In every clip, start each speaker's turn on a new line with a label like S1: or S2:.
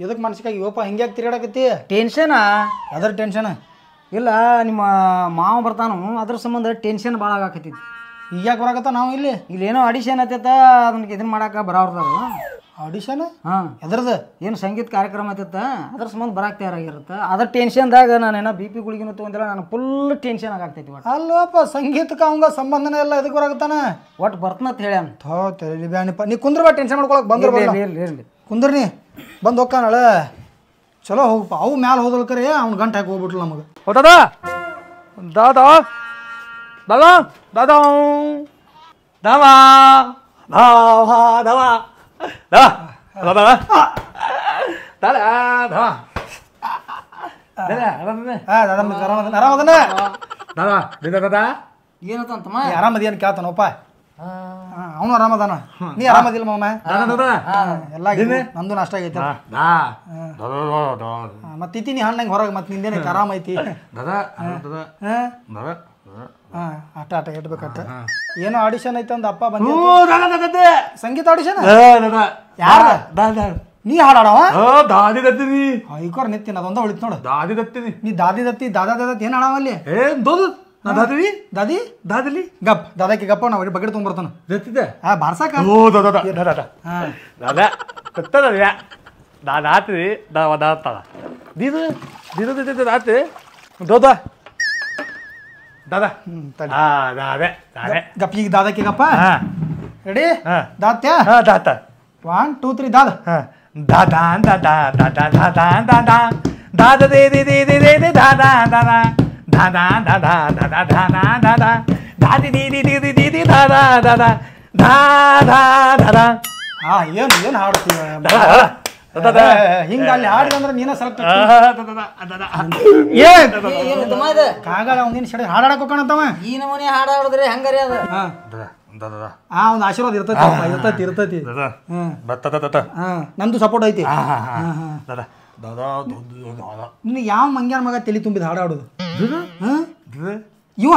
S1: ಇದಕ್ಕೆ ಮನ್ಸಿಗೆ ಇವಪ್ಪ ಹಿಂಗೆ ಯಾಕೆ ತಿರುಗಾಡಕತ್ತಿ
S2: ಟೆನ್ಷನ್
S1: ಅದ್ರ ಟೆನ್ಷನ್
S2: ಇಲ್ಲ ನಿಮ್ಮ ಮಾವ ಬರ್ತಾನು ಅದ್ರ ಸಂಬಂಧ ಟೆನ್ಷನ್ ಭಾಳ ಆಗಾಕತ್ತೈತಿ
S1: ಈಗ ಯಾಕೆ ಬರಾಕತ್ತ ನಾವು ಇಲ್ಲಿ
S2: ಇಲ್ಲೇನೋ ಆಡಿಷನ್ ಆತೈತ ಅದನ್ನ ಇದನ್ನ ಮಾಡಾಕ ಬರಾವ್ರದಾರ
S1: ಆಡಿಷನ್
S2: ಹಾಂ
S1: ಎದ್ರದ್ದು
S2: ಏನು ಸಂಗೀತ ಕಾರ್ಯಕ್ರಮ ಆತೈತ ಅದ್ರ ಸಂಬಂಧ ಬರಾಕ್ ತಯಾರಾಗಿರುತ್ತೆ ಅದ್ರ ಟೆನ್ಷನ್ದಾಗ ನಾನೇನೋ ಬಿ ಪಿ ಗುಳಿಗಿನೂ ತೊಗೊಂಡಿಲ್ಲ ನನಗೆ ಫುಲ್ ಟೆನ್ಷನ್ ಆಗಾಗ್ತೈತಿ ಒಟ್ಟು
S1: ಅಲ್ಲಪ್ಪ ಸಂಗೀತಕ್ಕೆ ಅವಂಗ ಸಂಬಂಧನೇ ಇಲ್ಲ ಇದಕ್ಕೆ ಬರಾಕತ್ತಾನ
S2: ಒಟ್ಟು ಬರ್ತನಂತ ಹೇಳ್ಯಾನ
S1: ಥೋ ತಲೆ ಬ್ಯಾನಿಪ್ಪ ನೀ ಕುಂದ್ರ ಬಾ ಟೆನ್ಷನ್ ಮಾಡ್ಕೊಳಕ್ ಬಂದ್ರ
S2: ಇರ್ಲಿ ಇರ್ಲಿ ಇರ್ಲಿ
S1: ಕುಂದ್ರ ನೀ ಬಂದು ಹೋಗ್ಕಾನಳ ಚಲೋ ಹೋಗಪ್ಪ ಅವು ಮ್ಯಾಲ ಹೋದಲ್ಕರೆ ಅವ್ನು ಗಂಟು ಹಾಕಿ ಹೋಗ್ಬಿಟ್ಲು ನಮಗೆ
S3: ಓ ದಾದಾ ದಾದಾ ದಾದಾ ದಾದಾ ದಾವ ದಾವ ದಾವ ದಾವ ದಾದ ದಾದ ದಾವ ದಾದ ಆರಾಮದ
S1: ಹಾಂ ಆರಾಮದ ಆರಾಮದ ಆರಾಮದನ
S3: ದಾದ ದಿದ ದಾದ
S2: ಏನಂತಮ್ಮ
S1: ನೀ ಆರಾಮದಿ ಏನು ಕೇಳ್ತಾನಪ್ಪ ಅವನು ಆರಾಮದಾನ ನೀ ಆರಾಮದಿಲ್ಲ ಮಾಮ
S3: ದಾದ ದಾದ
S1: ಎಲ್ಲ ನಂದು ನಾಷ್ಟ ಆಗೈತೆ
S3: ದಾ ದಾದ
S1: ಮತ್ತೆ ಇತ್ತೀನಿ ಹಣ್ಣಂಗೆ ಹೊರಗೆ ಮತ್ತೆ ನಿಂದೇನೈತೆ ಆರಾಮ ಐತಿ
S3: ದಾದ ದಾದ
S1: ಹಾಂ
S3: ದಾದ
S1: ಹಾಂ ಆಟ ಆಟ ಇಟ್ಬೇಕಟ್ಟ ಏನೋ ಆಡಿಷನ್ ಐತೆ ಅಂದ ಅಪ್ಪ ಬಂದಿ
S3: ಓ ದಾದ ದಾದ
S1: ಸಂಗೀತ ಆಡಿಷನ್
S3: ದಾದ
S1: ಯಾರ?
S3: ದಾದ
S1: ನೀ ಹಾಡಾಡವ
S3: ಓ ದಾದಿ ದತ್ತಿನಿ
S1: ಐಕೋರ್ ನಿತ್ತೀನಿ ಅದೊಂದ ಉಳಿತು ನೋಡು
S3: ದಾದಿ ದತ್ತಿನಿ
S1: ನೀ ದಾದಿ ದತ್ತಿ ದಾದಾ ದಾದತ್ ಏನು ಹಾಡವ ಅಲ್ಲಿ
S3: ಏ ದೋದು ನಾ ದಾದಿವಿ
S1: ದಾದಿ
S3: ದಾದಲಿ
S1: ಗಪ್ ದಾದಾಕಿ ಗಪ್ಪ ನಾವು ಬಕೆಟ್ ತೊಗೊಂಬರ್ತಾನ
S3: ದತ್ತಿದೆ
S1: ಆ ಬಾರ್ಸಾಕ
S3: ಓ ದಾದ ದಾದ
S1: ಹಾಂ
S3: ದಾದ ಕತ್ತದ ದಾದ ಆತ್ರಿ ದಾವ ದಾತದ ದೀದು ದೀದು ದೀದು ದಾತಿ ದೋದ ದಾದ
S1: ತಡಿ.
S3: ಹಾ ದಾದೆ ದಾದೆ
S1: ಗಪ್ ಈಗ ದಾದಾಕಿ ಗಪ್ಪ
S3: ಹಾ
S1: ರೆಡಿ
S3: ಹಾ.
S1: ದಾತ್ಯ
S3: ಹಾ ದಾತ
S1: ಒನ್ ಟೂ ತ್ರೀ ದಾದ
S3: ಹಾ ದಾದ ದಾದ ದಾದ ದಾದ ದಾದ ದಾದ ದೇ ದೇ ದೇ ದೇ ದೇ ದೇ ದಾದ ದಾದ ದಾದ ದಾದ ದಾದ ದಾದ ದಾದ ದಾದಿ ದಿ ದಿ ದಿ ದಿ ದಿ ದಿ ದಾದ ದಾದ ದಾದ ದಾದ
S1: ಹಾ ಏನು ಏನು ಹಾಡ್ತೀವ
S3: ದಾದ
S1: ಹಿಂಗ ಅಲ್ಲಿ ಹಾಡಿದಂದ್ರೆ ನೀನ ಸೆಲೆಕ್ಟ್
S3: ಏ
S2: ಏನಂತಮ್ಮ ಇದು
S1: ಕಾಗಲ ಒಂದಿನ ಸಡಿ ಹಾಡಾಡಕ್ ಹೋಗೋಣಂತವ
S2: ಈ ನಮೂನಿ ಹಾಡಾಡಿದ್ರೆ ಹೆಂಗರಿ ಅದು
S1: ಹಾ
S3: ದಾದ ದಾದ
S1: ಆ ಒಂದು ಆಶೀರ್ವಾದ ಇರ್ತೈತಿ ಅಪ್ಪ, ಇರ್ತೈತಿ ಇರ್ತೈತಿ
S3: ದಾದ
S1: ಹ್ಮ್
S3: ಬತ್ತ ದಾದ
S1: ಹಾ ನಂದು ಸಪೋರ್ಟ್ ಐತಿ
S3: ಹಾ ಹಾ ಹಾ ದಾದ ದಾದ ದಾದ
S1: ನಿನ್ನ ಯಾವ ಮಂಗ್ಯಾನ ಮಗ ತಲೆ ತುಂಬಿದ ಹಾಡಾಡೋದು ಹಾ
S3: ದಾದ
S1: ಇವ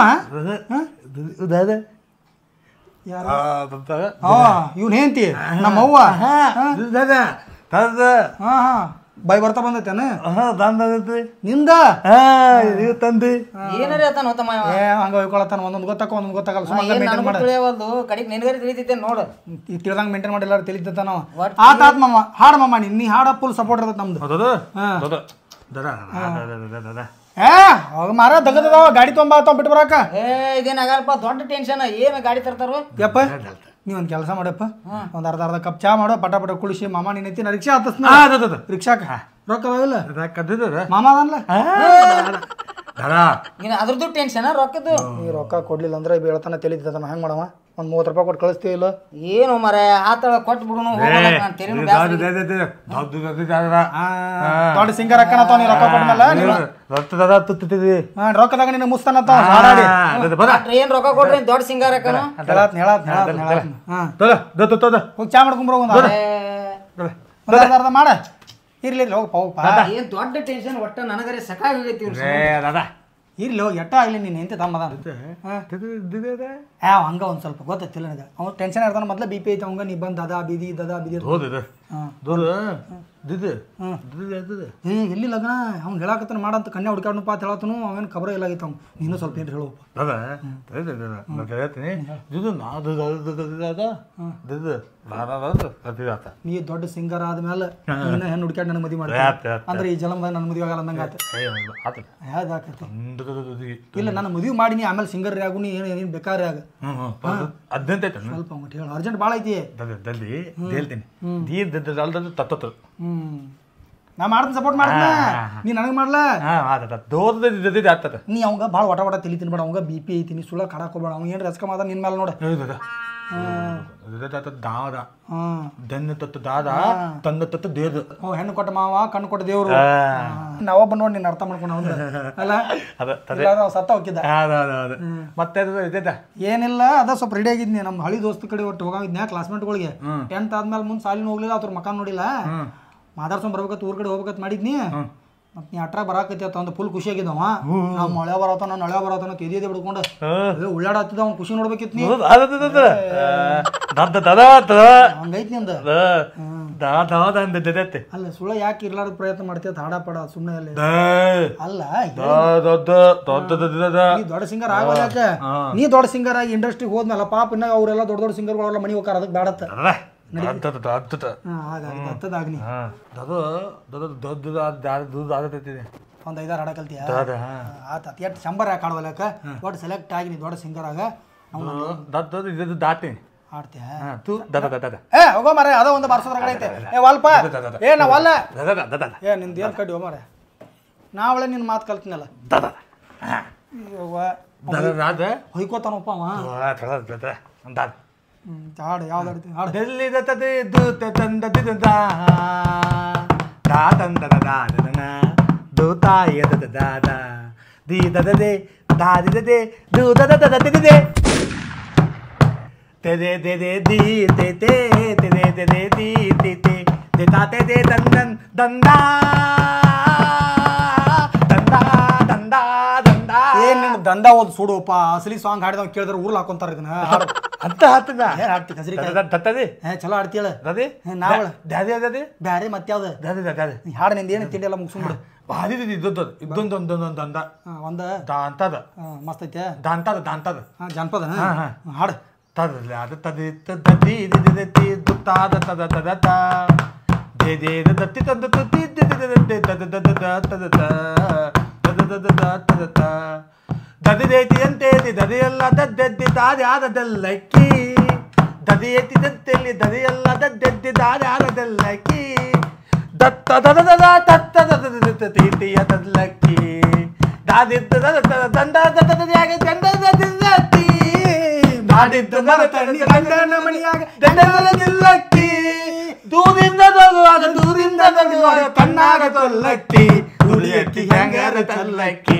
S3: ದಾದ
S1: ಯಾರು
S3: ದಾದ
S1: ಹಾ ಇವ್ನ ಹೆಂತಿ ನಮ್ಮ ಅವ್ವ
S3: ದಾದ ದಾದ
S1: ಹಾ ಹಾ ಬೈ ಬರ್ತಾ ಬಂದೈತೇನ
S3: ಹಾ ದಾದ
S1: ನಿಂದ
S3: ಹಾ ಇದು ತಂದೆ
S2: ಏನರಿ ಆತನ ಹೋತಮ್ಮ ಇವ?
S1: ಏ ಹಂಗ ಹೋಯ್ಕೊಳತ್ತಾನ ಒಂದೊಂದು ಗೊತ್ತಾಕ ಒಂದೊಂದು ಗೊತ್ತಾಗಲ್ಲ
S2: ನಾ
S1: ಸುಮ್ಮನೆ
S2: ಏನ್
S1: ಮೇಂಟೈನ್
S2: ನನಗೂ
S1: ಮಾಡ
S2: ತಿಳಿಯವಲ್ದು ಕಡೆಗೆ ನಿನಗರಿ ತಿಳಿತೈತೆ ನೋಡು
S1: ಈಗ ತಿಳ್ದಂಗ ಮೇಂಟೈನ್ ಮಾಡಿಲ್ಲ ತಿಳಿತೈತ ನಾವು
S2: ಒಟ್
S1: ಆತ ಆತ್ ಮಾಮ ಹಾಡ ಮಾಮ ನೀ ನೀ ಹಾಡ ಫುಲ್ ಸಪೋರ್ಟ್ ಇರ್ತೈತೆ ನಮ್ದು
S3: ಹೌದದು
S1: ಹಾ.
S3: ಹೌದು ದಾದ ದಾದ ದಾದ
S1: ಏ ಅವಾಗ ಮಾರ ದಗದವ ಗಾಡಿ ತೊಂಬ ತೊಂಬ ಬಿಟ್ಟು ಬರಾಕ
S2: ಏ ಇದೇನಾಗಲ್ಪ ದೊಡ್ಡ ಟೆನ್ಷನ್ ಏನ್ ಗಾಡಿ ತರ್ತಾರೋ
S1: ಯಪ್ಪ ನೀ ಒಂದು ಕೆಲಸ ಮಾಡಪ್ಪ ಒಂದು ಅರ್ಧ ಅರ್ಧ ಕಪ್ ಚಾ ಮಾಡೋ ಪಟ ಪಟ ಕುಳಿಸಿ ಮಾಮ ನೀನ್ ಐತಿ ನಾ ರಿಕ್ಷಾ ಹತ್ತಸ್ನ
S3: ಹಾ ದಾದ
S1: ರಿಕ್ಷಾಕ ರೊಕ್ಕ ಅದಾವಿಲ್ಲ
S3: ದಾದ ಕದ್ದಿದ್ದಾರ
S1: ಮಾಮ ಅದನ್ಲ
S3: ದಾದ
S2: ಇನ್ನು ಅದ್ರದ್ದು ಟೆನ್ಷನ್ ರೊಕ್ಕದ್ದು
S1: ನೀ ರೊಕ್ಕ ಕೊಡ್ಲಿಲ್ಲ ಅಂದ್ರೆ ಬೀಳ್ತಾನ ತಿಳಿತದ ಹೆಂಗ್ ಮಾಡವ ಒಂದು ಮೂವತ್ತು ರೂಪಾಯಿ ಕೊಟ್ಟು ಕಳಿಸ್ತೀವಿ ಇಲ್ಲ
S2: ಏನು ಮರ ಆತಳ ಕೊಟ್ಟು ಬಿಡುನು ಹೋಗಲ್ಲ ನಾನು ತೆರಿನು
S3: ದಾದ
S2: ಬ್ಯಾಸ್ರ
S3: ದಾದ ದಾದ ದಾದ ದಾದ
S1: ದೊಡ್ಡ ಸಿಂಗರ್ ಅಕ್ಕನ ತಾವ ನೀ ರೊಕ್ಕ ಕೊಟ್ಮೇಲೆ ನೀನು
S3: ರೊತ್ತ ದಾದ ತುತ್ತಿದ್ದಿ
S1: ಹಾ, ರೊಕ್ಕದಾಗ ನಿನ್ನ ಮುಸ್ತಾನ ತಾವ ಹಾಡಾಡಿ
S3: ದಾದ ಬರ
S2: ಏನ್ ರೊಕ್ಕ ಕೊಡ್ರಿ ದೊಡ್ಡ ಸಿಂಗಾರಕ್ಕನು
S1: ಹೇಳತ್ ಹೇಳತ್ ಹೇಳತ್ ಹೇಳತ್ ಹಾ
S3: ದಾದ ದಾದ ದಾದ
S1: ಹೋಗಿ ಚಾ ಮಾಡ್ಕೊಂಬರೋ ಒಂದು
S3: ದಾದ
S1: ಒಂದು ಅರ್ಧ ಅರ್ಧ ಮಾಡ ಇರ್ಲಿ ಇರ್ಲಿ ಹೋಗಪ್ಪ ಹೋಗಪ್ಪ
S2: ಏನ್ ದೊಡ್ಡ ಟೆನ್ಷನ್ ಒಟ್ಟ ನನಗರೆ ಸಕಾಗಿ ಹೋಗೈತಿ ಇವ್ರು.
S3: ಏ ದಾದ
S1: ಇರ್ಲಿ ಹೋಗಿ ಎಟ್ಟ ಆಗ್ಲಿ ನೀನು ಎಂತ ತಮ್ಮದ ಹಾ ಏ ಅವ ಹಂಗ ಒಂದು ಸ್ವಲ್ಪ ಗೊತ್ತೈತಿಲ್ಲ ನನಗೆ ಅವ್ನು ಟೆನ್ಷನ್ ಇರ್ತಾನ ಮೊದ್ಲು ಬಿ ಪಿ ಐತೆ ಅವಂಗ ನೀ ಬಂದು ದದ ಬಿದಿ ದದ ಬಿದಿ ಅಂತ.
S3: ಹೌದು ಇದು
S1: ಹಾಂ
S3: ದೂರ ದಿದ್ದು
S1: ಹ್ಮ್.
S3: ದಿದ್ದು ದಿದ್ದು
S1: ಏ ಎಲ್ಲಿ ಲಗ್ನ ಅವ್ನು ಹೇಳಾಕತ್ತಾನ ಮಾಡಂತ ಕನ್ಯಾ ಹುಡ್ಕಾಡ್ನಪ್ಪ ಅಂತ ಹೇಳತ್ತನು ಅವೇನು ಖಬರ ಇಲ್ಲ ಆಗಿತ್ತು ಅವ್ನು ನೀನು ಸ್ವಲ್ಪ ಏನು ಹೇಳಪ್ಪ
S3: ದಾದ ನಾನು ಹೇಳ್ತೀನಿ ಇದು ನಾ ದಾದ ದಿದ್ದು ದಾದ ದಾದ ಸತ್ತಿದಾತ
S1: ನೀ ದೊಡ್ಡ ಸಿಂಗರ್ ಆದ್ಮೇಲೆ ನೀನು ಹೆಣ್ಣು ಹುಡ್ಕ್ಯಾಡ್ ನನಗೆ ಮದುವೆ ಮಾಡಿ
S3: ಆತ್ ಆತ್
S1: ಅಂದ್ರೆ ಈ ಜಲಮದಾಗ ನನ್ನ ಮದುವೆ ಆಗಲ್ಲ ಅಂದಂಗೆ ಆತ
S3: ಏ ಆತ
S1: ಯಾವ್ದಾಕತಿ
S3: ಹ್ಞೂ
S1: ಇಲ್ಲ ನಾನು ಮದುವೆ ಮಾಡೀನಿ ಆಮೇಲೆ ಸಿಂಗರ್ ಆಗು ನೀ ಏನು ಏನು ಬೇಕಾದ್ರೆ ಆಗ
S3: ಹ್ಞೂ ಹದಿನೆಂಟು ಐತೆ
S1: ಸ್ವಲ್ಪ ಮಟ್ಟ ಹೇಳು ಅರ್ಜೆಂಟ್ ಭಾಳ ಐತಿ
S3: ದಲ್ಲಿ ಹೇಳ್ತೀನಿ ದೀ ದದ್ದು ಅಲ್ದದ್ದು ತತ್ತತ್ತು
S1: ಹ್ಞೂ ನಾ ಮಾಡ್ತೀನಿ ಸಪೋರ್ಟ್ ಮಾಡ್ತೀನಿ ನೀ ನನಗೆ ಮಾಡ್ಲಾ
S3: ಹಾಂ ಆತ ದೋದ ದಿದ್ದು ಆಗ್ತದ
S1: ನೀ ಅವಂಗ ಭಾಳ ಒಟ ಒಟ ತಲಿ ತಿನ್ಬೇಡ ಅವಂಗ ಬಿ ಪಿ ಐತಿ ನೀ ಸುಳ್ಳ ಕಡಾಕ್ ಹೋಗ್ಬೇಡ ಅವ್ನು ಏನು ರಸ್ಕ ಮಾದ ನಿನ್ನ ಮೇಲೆ ನೋಡ
S3: ದಾದ
S1: ಹಾಂ
S3: ದನ್ನ ತತ್ತು ದಾದ ತಂದ ತತ್ತು ದೇದು
S1: ಓ ಹೆಣ್ಣು ಕೊಟ್ಟ ಮಾವ ಕಣ್ಣು ಕೊಟ್ಟ ದೇವ್ರು ನಾವೊಬ್ಬ ನೋಡಿ ನೀನು ಅರ್ಥ ಮಾಡ್ಕೊಂಡು ಅವನು ಅಲ್ಲ
S3: ಅದ
S1: ಇಲ್ಲಾಂದ್ರೆ ಅವ್ನು ಸತ್ತ ಹೋಗಿದ್ದ
S3: ಅದ ಅದ ಅದ ಮತ್ತೆ ಅದು ಇದೈತ
S1: ಏನಿಲ್ಲ ಅದ ಸ್ವಲ್ಪ ರೆಡಿ ಆಗಿದ್ನಿ ನಮ್ಮ ಹಳಿ ದೋಸ್ತ ಕಡೆ ಒಟ್ಟು ಹೋಗಿದ್ನ್ಯಾ ಕ್ಲಾಸ್ಮೇಟ್ಗಳಿಗೆ ಟೆಂತ್ ಆದ್ಮೇಲೆ ಮುಂದೆ ಸಾಲಿನ ಹೋಗ್ಲಿಲ್ಲ ಅವ್ರ ಮಕ್ಕ ನೋಡಿಲ್ಲ ಮಾತಾಡ್ಸ್ಕೊಂಡ್ ಬರ್ಬೇಕತ್ ಊರ್ ಕಡೆ ಹೋಗ್ಬೇಕತ್ ಮಾಡಿದ್ನಿ ಮತ್ ನೀ ಅಟ್ರ ಬರಾಕತಿ ಅಂತ ಒಂದು ಫುಲ್ ಖುಷಿ ಆಗಿದ್ದವ ನಾವು ಮಳೆ ಬರತಾನ ನಳೆ ಬರತಾನ ತೆದಿಯದೆ ಬಿಡ್ಕೊಂಡು ಉಳ್ಳಾಡತ್ತಿದ ಅವ್ನು ಖುಷಿ ನೋಡ್ಬೇಕಿತ್ ನೀ
S3: ದದ ದದ ದದ
S1: ಹಂಗೈತ್ ನಿಂದ
S3: ದಾ ದಾ ದಂದ ದದತ್ತೆ
S1: ಅಲ್ಲ ಸುಳ್ಳ ಯಾಕೆ ಇರ್ಲಾರ್ದ ಪ್ರಯತ್ನ ಮಾಡ್ತೀಯ ಹಾಡ ಪಡ ಸುಮ್ಮನೆ ಅಲ್ಲಿ
S3: ದ
S1: ಅಲ್ಲ
S3: ದ ದೊಡ್ಡ ದೊಡ್ಡ ದೊಡ್ಡ ದ
S1: ನೀ ದೊಡ್ಡ ಸಿಂಗರ್ ಆಗೋದ್ಯಾಕ ನೀ ದೊಡ್ಡ ಸಿಂಗರ್ ಆಗಿ ಇಂಡಸ್ಟ್ರಿಗೆ ಹೋದ್ಮೇಲೆ ಪಾಪ ಇನ್ನ ಅವರೆಲ್ಲ ದೊಡ್ಡ ದೊಡ್ಡ ಸಿಂಗರ್ಗಳೆಲ್ಲ ಮನೆ ಹೋಗಾರ ಅದಕ್ಕೆ ಬೇಡತ್ತ
S3: ದದ ದದ
S1: ಹಾಂ ಆಗ ಹತ್ತದಾಗ್ನಿ
S3: ಹಾ ದದು ದದ ದೊಡ್ಡ ದಾದ ದೂದ ಆದತ್ತಿದೆ
S1: ಒಂದು ಐದಾರು ಹಾಡ ಕಲ್ತೀಯ
S3: ದದ ಹಾ
S1: ಆತ ಎಷ್ಟು ಶಂಬರ್ ಯಾಕೆ ಆಡವಲ್ಯಾಕ ಒಟ್ಟು ಸೆಲೆಕ್ಟ್ ಆಗಿ ನೀ ದೊಡ್ಡ ಸಿಂಗರ್ ಆಗ
S3: ದದ ದದ ಇದು ದಾಟಿ
S1: ಆಡ್ತೀಯ
S3: ಹಾ ತು ದದ ದದ ದದ
S1: ಏ ಹೋಗೋ ಮಾರ ಅದೋ ಒಂದು ಬಾರ್ಸೋದ್ರಾಗ ಐತೆ ಏ ವಲ್ಪ ಏ ನಾ ವಲ್ಲ
S3: ದದ ದದ ದದ
S1: ಏ ನಿಂದು ಏನು ಕಡಿ ಮಾರ ನಾವಳೆ ನಿನ್ನ ಮಾತು ಕಲ್ತಿನಲ್ಲ
S3: ದದ ಹಾ
S1: ಇವ್ವ,
S3: ದದ ದದ
S1: ಹೊಯ್ಕೋತಾನಪ್ಪ ಅವ
S3: ದದ ದದ ದದ
S1: ಹ್ಮ್, ಹಾಡು ಯಾವ್ದು ಆಡ್ತಿ ಹಾಡು
S3: ಡೆಲ್ಲಿ ದತದೆ ದೂತ ತಂದ ದಿದ ದಾ ತಂದ ದಾ ದನ ದೂತಾಯ ದದ ದಾದ ದಿ ದದದೆ ದಾ ದಿದದೆ ದೂ ದದ ದದ ದಿದದೆ ತೆದೆ ತೆದೆ ದಿ ತೆ ತೆ ತೆದೆ ತೆದೆ ದಿ ತಿ ತೆ ದೆ ತಾ ತೆ ದೆ ದನ್ ದನ್ ದಂದಾ ದಂದಾ ದಂದಾ ದಂದಾ
S1: ಏನ್ ನಿನ್ ದಂಡ ಓದ್ ಸುಡುವಪ್ಪ ಅಸಲಿ ಸಾಂಗ್ ಹಾಡಿದವ್ ಕೇಳಿದ್ರೆ ಊರ್ಲ ಹಾಕೊಂತಾರ ಇದನ್ನ ಹಾಡು
S3: ಅಂತ ಹತ್ತದ
S1: ಏನ್ ಹಾಡ್ತಿ ಕಸರಿ
S3: ದತ್ತದೆ
S1: ಏ ಚಲೋ ಹಾಡ್ತೀಯಳ
S3: ದದೆ
S1: ಏ, ನಾವಳ
S3: ದಾದೆ ದಾದೆ
S1: ಬ್ಯಾರೆ ಮತ್ತೆ ಯಾವ್ದು
S3: ದಾದೆ ದಾದೆ
S1: ನೀ ಹಾಡು ನಿಂದ ಏನು ತಿಂಡಿ ಎಲ್ಲ ಮುಗಿಸ್ಬಿಡು
S3: ಭಾರಿ ಇದ್ದದ್ದು ಇದ್ದೊಂದು ಒಂದೊಂದು ಅಂದ
S1: ಒಂದ
S3: ದಾ ಅಂತದ
S1: ಆ, ಮಸ್ತ್ ಐತೆ
S3: ದಾಂತದ ದಾಂತದ
S1: ಹಾ ಜಾನಪದ
S3: ಹಾ, ಹಾ.
S1: ಹಾಡು
S3: ತದ ಅದು ತದಿ ತದ್ದಿ ದಿದಿ ತಿ ದುತ್ತಾದ ತದ ತದ ತ ದೇ ದೇ ದತ್ತಿ ತದ ತುತಿ ದಿದಿ ದಿದಿ ತದ ತದ ತ ತದ ತ ತದ ತದ ತ ತದ ತ ದದಿ ದೇತಿ ಅಂತೆ ದಿ ದದಿಯಲ್ಲ ದದ್ದೆದ್ದಿ ದಾದಿ ಆದದಲ್ಲಕ್ಕಿ ದದಿ ಎತ್ತಿದಂತೆಲ್ಲಿ ದದಿಯಲ್ಲ ದದ್ದೆದ್ದಿ ದಾದಿ ಆದದಲ್ಲಕ್ಕಿ ದತ್ತ ದದ ದದ ತತ್ತ ದದ ದದ ತೀತಿಯ ತದ್ಲಕ್ಕಿ ದಾದಿದ್ದ ದದ ದದ ದಂಡ ದದ ದದಿಯಾಗ ದಂಡ ದದಿದ್ದತ್ತಿ ಮಾಡಿದ್ದ ಮರ ತಣ್ಣಿ ಗಂಡನ ಮಣಿಯಾಗ ದಂಡದಿಲ್ಲಕ್ಕಿ ದೂರಿಂದ ದೊಲುವಾಗ ದೂರಿಂದ ದೊಲುವಾಗ ಕಣ್ಣಾಗ ತೊಲ್ಲಕ್ಕಿ ದುಡಿಯಕ್ಕಿ ಹೆಂಗಾರ ತಲ್ಲಕ್ಕಿ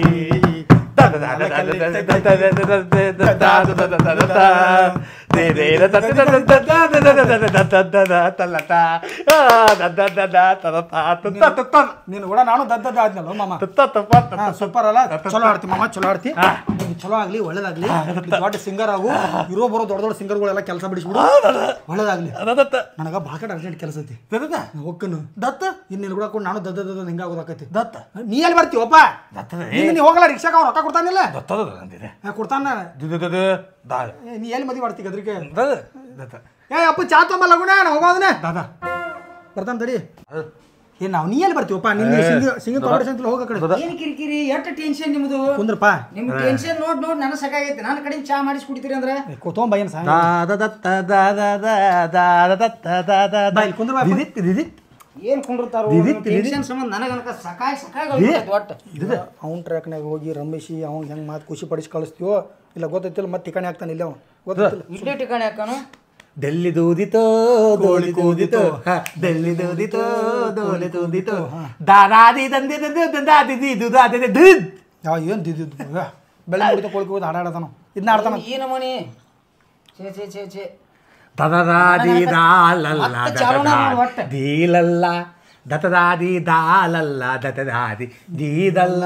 S1: ನೀನು ಕೂಡ ನಾನು ದದ್ದದ ಆದ್ನಲ್ಲ ಮಾಮ ಹಾ, ಸೂಪರ್ ಅಲ್ಲ ಚಲೋ ಆಡ್ತಿ ಮಾಮ ಚಲೋ ಆಡ್ತಿ ನಿಂಗೆ ಚಲೋ ಆಗ್ಲಿ ಒಳ್ಳೇದಾಗ್ಲಿ ನೀ ದೊಡ್ಡ ಸಿಂಗರ್ ಆಗು ಇರೋ ಬರೋ ದೊಡ್ಡ ದೊಡ್ಡ ಸಿಂಗರ್ಗಳೆಲ್ಲ ಕೆಲಸ ಬಿಡಿಸ್ಬಿಡು ಒಳ್ಳೇದಾಗ್ಲಿ ನನಗ ಬಾಕಟ್ ಅರ್ಜೆಂಟ್ ಕೆಲಸ ಐತಿ ಹೋಗ್ಕನು
S3: ದತ್ತ
S1: ಇನ್ನೇನು ಕೂಡ ನಾನು ದದ್ದ ದದ್ದ ಹಿಂಗಾಗೋದಾಕೈತಿ
S3: ದತ್ತ
S1: ನೀ ಎಲ್ಲಿ ಬರ್ತೀವಪ್ಪ
S3: ದತ್ತದ
S1: ನಿಂದ ನೀ ಹೋಗಲ್ಲ ರಿಕ್ಷಾಗ ಅವ್ನು ರೊಕ್ಕ ಕೊಡ್ತಾನಿಲ್ಲ
S3: ದತ್ತದ ಅಂದಿದೆ
S1: ಏ, ಕೊಡ್ತಾನ
S3: ದುದ ದಾದ
S1: ಏ, ನೀ ಎಲ್ಲಿ ಮದುವೆ ಮಾಡ್ತಿ ಗದ್ರಿಕೆ
S3: ದತ್ತ
S1: ಏ ಅಪ್ಪ ಚಾ ತೊಂಬ ಲಗುಣ ನಾನು ಹೋಗೋದನೆ
S3: ದಾದ
S1: ಬರ್ತಾನ ತಡಿ ಏ ನಾವು ನೀ ಎಲ್ಲಿ ಬರ್ತೀವಪ್ಪ ನಿನ್ನ ಸಿಂಗ ಸಿಂಗ ಕಾಂಪಿಟೇಷನ್ ಹೋಗೋ ಕಡೆ
S2: ಏನು ಕಿರಿಕಿರಿ ಎಷ್ಟು ಟೆನ್ಷನ್ ನಿಮ್ದು
S1: ಕುಂದ್ರಪ್ಪ
S2: ನಿಮ್ ಟೆನ್ಷನ್ ನೋಡ್ ನೋಡ್ ನನಗೆ ಸಾಕಾಗೈತೆ ನನ್ನ ಕಡೆ ಚಾ ಮಾಡಿಸಿ ಕುಡಿತೀರಿ ಅಂದ್ರೆ
S1: ತೊಗೊಂಬ ಏನು ಸಾಂಗ್
S3: ದಾದ ದತ್ತ ದಾದ ದಾದ ದತ್ತ ದಾದ
S1: ಬಾ, ಇಲ್ಲಿ ಕುಂದ್ರ ಬಾ.
S3: ದಿದಿತ್ ದಿದಿತ್
S2: ಏನ್ ಕುಂಡಿರ್ತಾರೋ ಟೆನ್ಷನ್ ಸಂಬಂಧ ನನಗನಕ ಸಾಕಾಗಿ ಸಾಕಾಗಿ ಒಟ್ಟು
S1: ಅವ್ನ ಟ್ರ್ಯಾಕ್ನಾಗ ಹೋಗಿ ರಮೇಶಿ ಅವ್ನು ಹೆಂಗೆ ಮಾತು ಖುಷಿ ಪಡಿಸಿ ಕಳಿಸ್ತೀವೋ ಇಲ್ಲ ಗೊತ್ತೈತಿಲ್ಲ ಮತ್ತೆ ಠಿಕಾಣಿ ಆಗ್ತಾನೆ ಇಲ್ಲ ಅವ ಗೊತ್ತೈತಿಲ್ಲ
S2: ಇಡ್ಲಿ ಠಿಕಾಣಿ ಹಾಕನು
S3: ಡೆಲ್ಲಿ ದೂದಿತೋ ದೋಲಿ ತೂದಿತೋ ಹ, ಡೆಲ್ಲಿ ದೂದಿತೋ ದೋಲಿ ತೂದಿತೋ ದಾದಾದಿ ದಂದೆ ದಂದೆ ದಂದಾದಿ ದಿ ದುದಾದಿ ದಿ ದುದ್.
S1: ಯಾವ ಏನು ದಿದ್ದು ಬೆಳೆ ಮುಡಿತ ಕೊಳ್ಕಿ ಹೋಗಿ ಹಾಡಾಡತಾನ ಇದನ್ನ ಆಡ್ತಾನ
S2: ಈ ನಮೂನಿ ಛೇ ಛೇ ಛೇ ಛೇ
S3: ದದದಾದಿ ದಾಲಲ್ಲ
S2: ಮತ್ತೆ ಚಾಲೂನ ಮಾಡು ಒಟ್ಟ.
S3: ದತದ ದೀಲಲ್ಲ ದತದಾದಿ ದಾಲಲ್ಲ ದತದಾದಿ ದೀದಲ್ಲ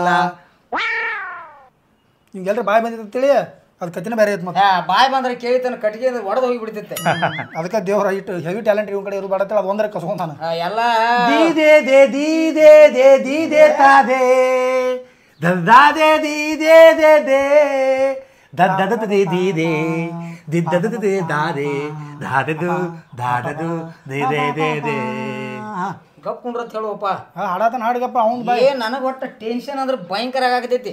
S1: ನಿಮ್ಗೆ ಎಲ್ಲರೂ ಬಾಯ್ ಬಂದಿತ್ತು ಅಂತೇಳಿ ಅದು ಕತ್ತಿನ ಬೇರೆ ಐತೆ ಮತ್ತೆ
S2: ಆ, ಬಾಯ್ ಬಂದ್ರೆ ಕೇಳಿತನ ಕಟ್ಟಿಗೆ ಒಡೆದು ಹೋಗಿ ಬಿಡ್ತಿತ್ತೆ
S1: ಅದಕ್ಕೆ ದೇವ್ರ ಇಟ್ಟು ಹೆವಿ ಟ್ಯಾಲೆಂಟ್ ಇವ್ ಕಡೆ ಇರು ಬೇಡ ಅದು ಒಂದರ ಕಸ್ಕೊಂತಾನ
S2: ಆ, ಎಲ್ಲ
S3: ದೀದೆ ದೇ ದೀದೆ ದೇ ದೀದೆ ತಾದೆ ದದ್ದಾದೆ ದೀದೆ ದೇ ದೇ ದದ್ದದ ದೇ ದೀದೆ ದಿದ್ದದ ದೇ ದಾದೆ ದಾದದು ದಾದದು ದೇ ದೇ ದೇ ದೇ
S2: ಗಪ್ ಕುಂಡ್ರತ್ ಹೇಳುವಪ್ಪ
S1: ಹಾಡತಾನ ಹಾಡಿಗಪ್ಪ ಅವ್ನು ಬಾಯ್
S2: ಏ ನನಗೆ ಒಟ್ಟು ಟೆನ್ಷನ್ ಅಂದ್ರೆ ಭಯಂಕರ ಆಗತೈತಿ